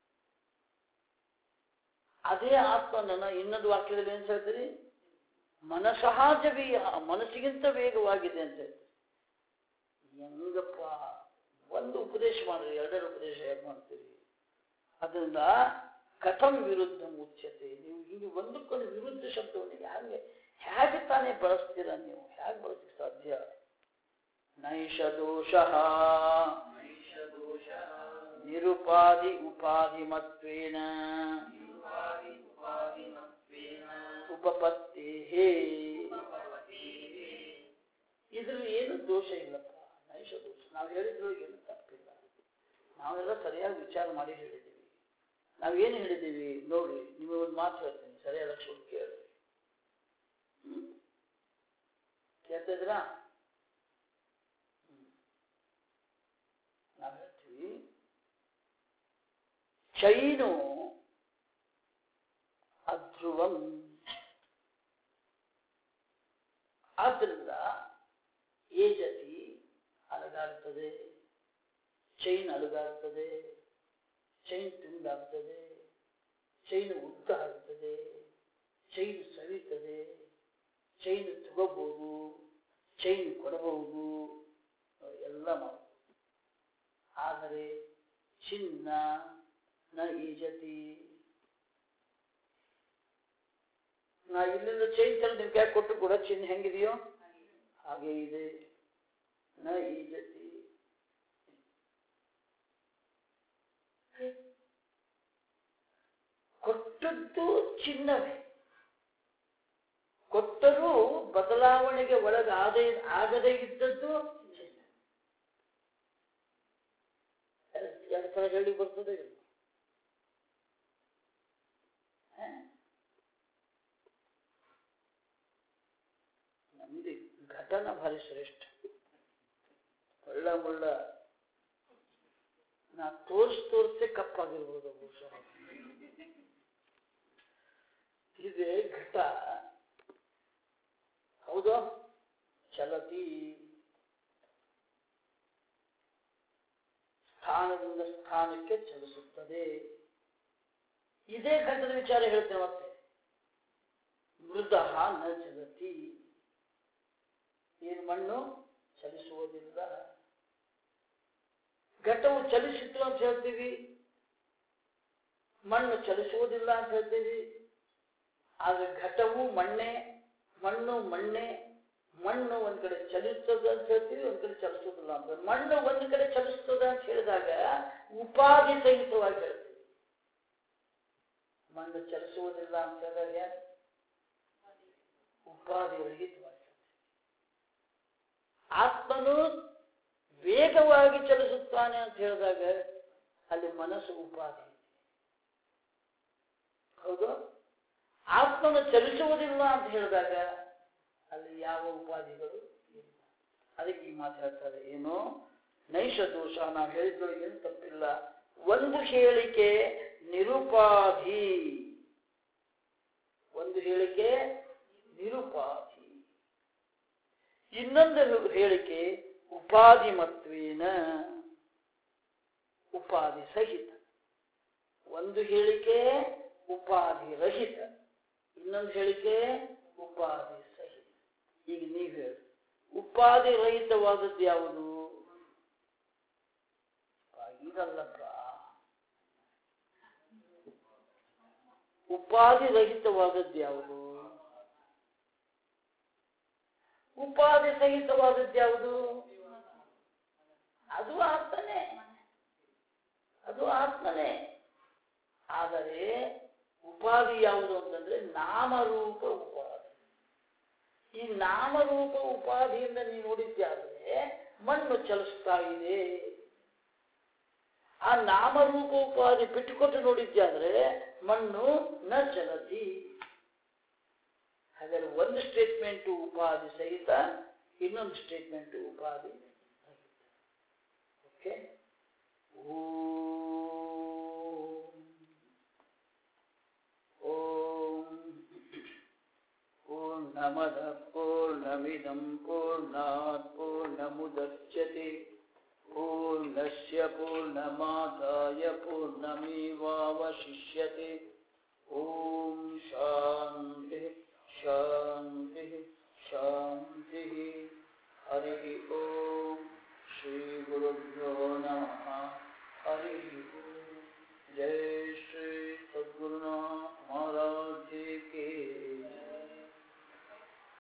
ಅದೇ ಆತ್ಮನನ್ನ ಇನ್ನೊಂದು ವಾಕ್ಯದಲ್ಲಿ ಏನು ಹೇಳ್ತೀರಿ ಮನಸಹಜ ವೇಗ ಮನಸ್ಸಿಗಿಂತ ವೇಗವಾಗಿದೆ ಅಂತ ಹೇಳ್ತೀರಿ ಹೆಂಗಪ್ಪ ಒಂದು ಉಪದೇಶ ಮಾಡ್ರಿ ಎರಡೆರಡು ಉಪದೇಶ ಹೇಗೆ ಮಾಡ್ತೀರಿ ಅದರಿಂದ ಕಥಂ ವಿರುದ್ಧ ಮುಚ್ಚತೆ ನೀವು ಹೀಗೆ ಒಂದಕ್ಕೊಂದು ವಿರುದ್ಧ ಶಬ್ದವನ್ನು ಹೇಗೆ ಹೇಗೆ ತಾನೇ ಬಳಸ್ತೀರ ನೀವು ಹೇಗೆ ಬಳಸಕ್ಕೆ ಸಾಧ್ಯ ನೈಷ ದೋಷ ನಿರುಪಾಧಿ ಉಪಾಧಿ ಮತ್ವೇನ ಉಪಪತ್ತೇ ಇದ್ರಲ್ಲಿ ಏನು ದೋಷ ಇಲ್ಲಪ್ಪ ನೈಷ ದೋಷ ನಾವು ಹೇಳಿದ್ರೊಳಗೆ ಏನು ತಪ್ಪಿಲ್ಲ ನಾವೆಲ್ಲ ಸರಿಯಾಗಿ ವಿಚಾರ ಮಾಡಿ ಹೇಳಿದ್ದೀವಿ ನಾವೇನು ಹೇಳಿದ್ದೀವಿ ನೋಡ್ರಿ ನಿಮಗೆ ಒಂದು ಮಾತು ಹೇಳ್ತೀನಿ ಸರಿಯಾದ ಲಕ್ಷ ಕೇಳಿ ಹ್ಮ್? ಕೇಳ್ತಿದ್ರಾ ಹ್ಮ್. ನಾವು ಹೇಳ್ತೀವಿ ಚೈನು ಅಧ್ರುವಂ ಆದ್ರಿಂದ ಏಜತಿ ಅಲಗಾಡ್ತದೆ ಚೈನ್ ಅಲುಗಾಡ್ತದೆ ಚೈನ್ ತುಂಡಾಗ್ತದೆ ಚೈನ್ ಉದ್ದ ಆಗ್ತದೆ ಚೈನ್ ಸವಿತದೆ ಚೈನ್ ತಗೋಬಹುದು ಚೈನ್ ಕೊಡಬಹುದು ಎಲ್ಲ ಮಾಡಬಹುದು ಆದರೆ ಚಿನ್ನ ನ ಈಜತಿ ನಾ ಇಲ್ಲಿಂದ ಚೈನ್ ತಂದು ನಿಮ್ಗೆ ಯಾಕೆ ಕೊಟ್ಟು ಕೂಡ ಚಿನ್ನ ಹೆಂಗಿದೆಯೋ ಹಾಗೆ ಇದೆ ನ ಈಜತಿ ಕೊಟ್ಟದ್ದು ಚಿನ್ನವೇ ಕೊಟ್ಟರೂ ಬದಲಾವಣೆಗೆ ಒಳಗಾದೇ ಆಗದೇ ಇದ್ದದ್ದು ಚಿನ್ನ ಎರಡು- ಎರಡು ಥರ ಹೇಳಿ ಬರ್ತದೆ ಇಲ್ಲ? ಹ? ನಮ್ದು ಘಟನ ಭಾರಿ ಶ್ರೇಷ್ಠ ಒಳ್ಳ ಮುಳ್ಳ ನಾ ತೋರ್ಸ್ ತೋರ್ಸೆ ಕಪ್ಪಾಗಿರ್ಬೋದು ಬಹುಶಃ ಇದೆ ಘಟ ಹೌದು ಚಲತಿ ಸ್ಥಾನದಿಂದ ಸ್ಥಾನಕ್ಕೆ ಚಲಿಸುತ್ತದೆ ಇದೇ ಘಟದ ವಿಚಾರ ಹೇಳ್ತೇನೆ ಮತ್ತೆ ಮೃದ ನ ಚಲತಿ ಏನು ಮಣ್ಣು ಚಲಿಸುವುದಿಲ್ಲ ಘಟವು ಚಲಿಸಿತು ಅಂತ ಹೇಳ್ತೀವಿ ಮಣ್ಣು ಚಲಿಸುವುದಿಲ್ಲ ಅಂತ ಹೇಳ್ತೀವಿ ಆದ್ರೆ ಘಟವು ಮಣ್ಣೆ ಮಣ್ಣು ಮಣ್ಣೆ ಮಣ್ಣು ಒಂದ್ ಕಡೆ ಚಲಿಸ್ತದ ಅಂತ ಹೇಳ್ತೀವಿ ಒಂದ್ ಕಡೆ ಚಲಿಸೋದಿಲ್ಲ ಅಂತ ಮಣ್ಣು ಒಂದ್ ಕಡೆ ಚಲಿಸ್ತದ ಅಂತ ಹೇಳಿದಾಗ ಉಪಾಧಿ ಸಹಿತವಾಗಿ ಹೇಳ್ತೀವಿ ಮಣ್ಣು ಚಲಿಸುವುದಿಲ್ಲ ಅಂತ ಹೇಳಿದಾಗ ಉಪಾಧಿ ರಹಿತವಾಗಿ ಹೇಳ್ತೀವಿ. ಆತ್ಮನು ವೇಗವಾಗಿ ಚಲಿಸುತ್ತಾನೆ ಅಂತ ಹೇಳಿದಾಗ ಅಲ್ಲಿ ಮನಸ್ಸು ಉಪಾಧಿ ಹೌದು ಆತ್ಮನು ಚಲಿಸುವುದಿಲ್ಲ ಅಂತ ಹೇಳಿದಾಗ ಅಲ್ಲಿ ಯಾವ ಉಪಾಧಿಗಳು ಇಲ್ಲ ಅದಕ್ಕೆ ಈ ಮಾತು ಹೇಳ್ತಾರೆ ಏನು ನೈಷ ದೋಷ ನಾವು ಹೇಳಿದ್ರೊಳಗೆ ಏನು ತಪ್ಪಿಲ್ಲ ಒಂದು ಹೇಳಿಕೆ ನಿರುಪಾಧಿ ಒಂದು ಹೇಳಿಕೆ ನಿರುಪಾಧಿ ಇನ್ನೊಂದು ಹೇಳಿಕೆ ಉಪಾಧಿ ಮತ್ವೇನ ಉಪಾಧಿ ಸಹಿತ ಒಂದು ಹೇಳಿಕೆ ಉಪಾಧಿ ರಹಿತ ಇನ್ನೊಂದು ಹೇಳಿಕೆ ಉಪಾಧಿ ಸಹಿತ ಈಗ ನೀವು ಹೇಳಿ ಉಪಾಧಿ ರಹಿತವಾದದ್ದು ಯಾವುದು ಆ, ಇದಲ್ಲಪ್ಪ ಉಪಾಧಿ ರಹಿತವಾದದ್ದು ಯಾವುದು ಉಪಾಧಿ ಸಹಿತವಾದದ್ದು ಯಾವುದು ಅದು ಆತ್ಮನೇ ಅದು ಆತ್ಮನೇ ಆದರೆ ಉಪಾಧಿ ಯಾವುದು ಅಂತಂದ್ರೆ ನಾಮರೂಪ ಉಪಾಧಿ ಈ ನಾಮರೂಪ ಉಪಾಧಿಯಿಂದ ನೀವು ನೋಡಿದ್ದಾದ್ರೆ ಮಣ್ಣು ಚಲಿಸ್ತಾ ಇದೆ ಆ ನಾಮರೂಪ ಉಪಾಧಿ ಬಿಟ್ಟುಕೊಟ್ಟು ನೋಡಿದ್ದಾದ್ರೆ ಮಣ್ಣು ನ ಚಲತಿ ಹಾಗಾದ್ರೆ ಒಂದು ಸ್ಟೇಟ್ಮೆಂಟ್ ಉಪಾಧಿ ಸಹಿತ ಇನ್ನೊಂದು ಸ್ಟೇಟ್ಮೆಂಟ್ ಉಪಾಧಿ ಓಕೆ ಓಂ ಓಂ पूर्णमद पूर्णमिदं पूर्णात् पूर्णमुदच्यते पूर्णस्य पूर्णमादाय पूर्णमेवावशिष्यते ॐ शान्तिः शान्तिः शान्तिः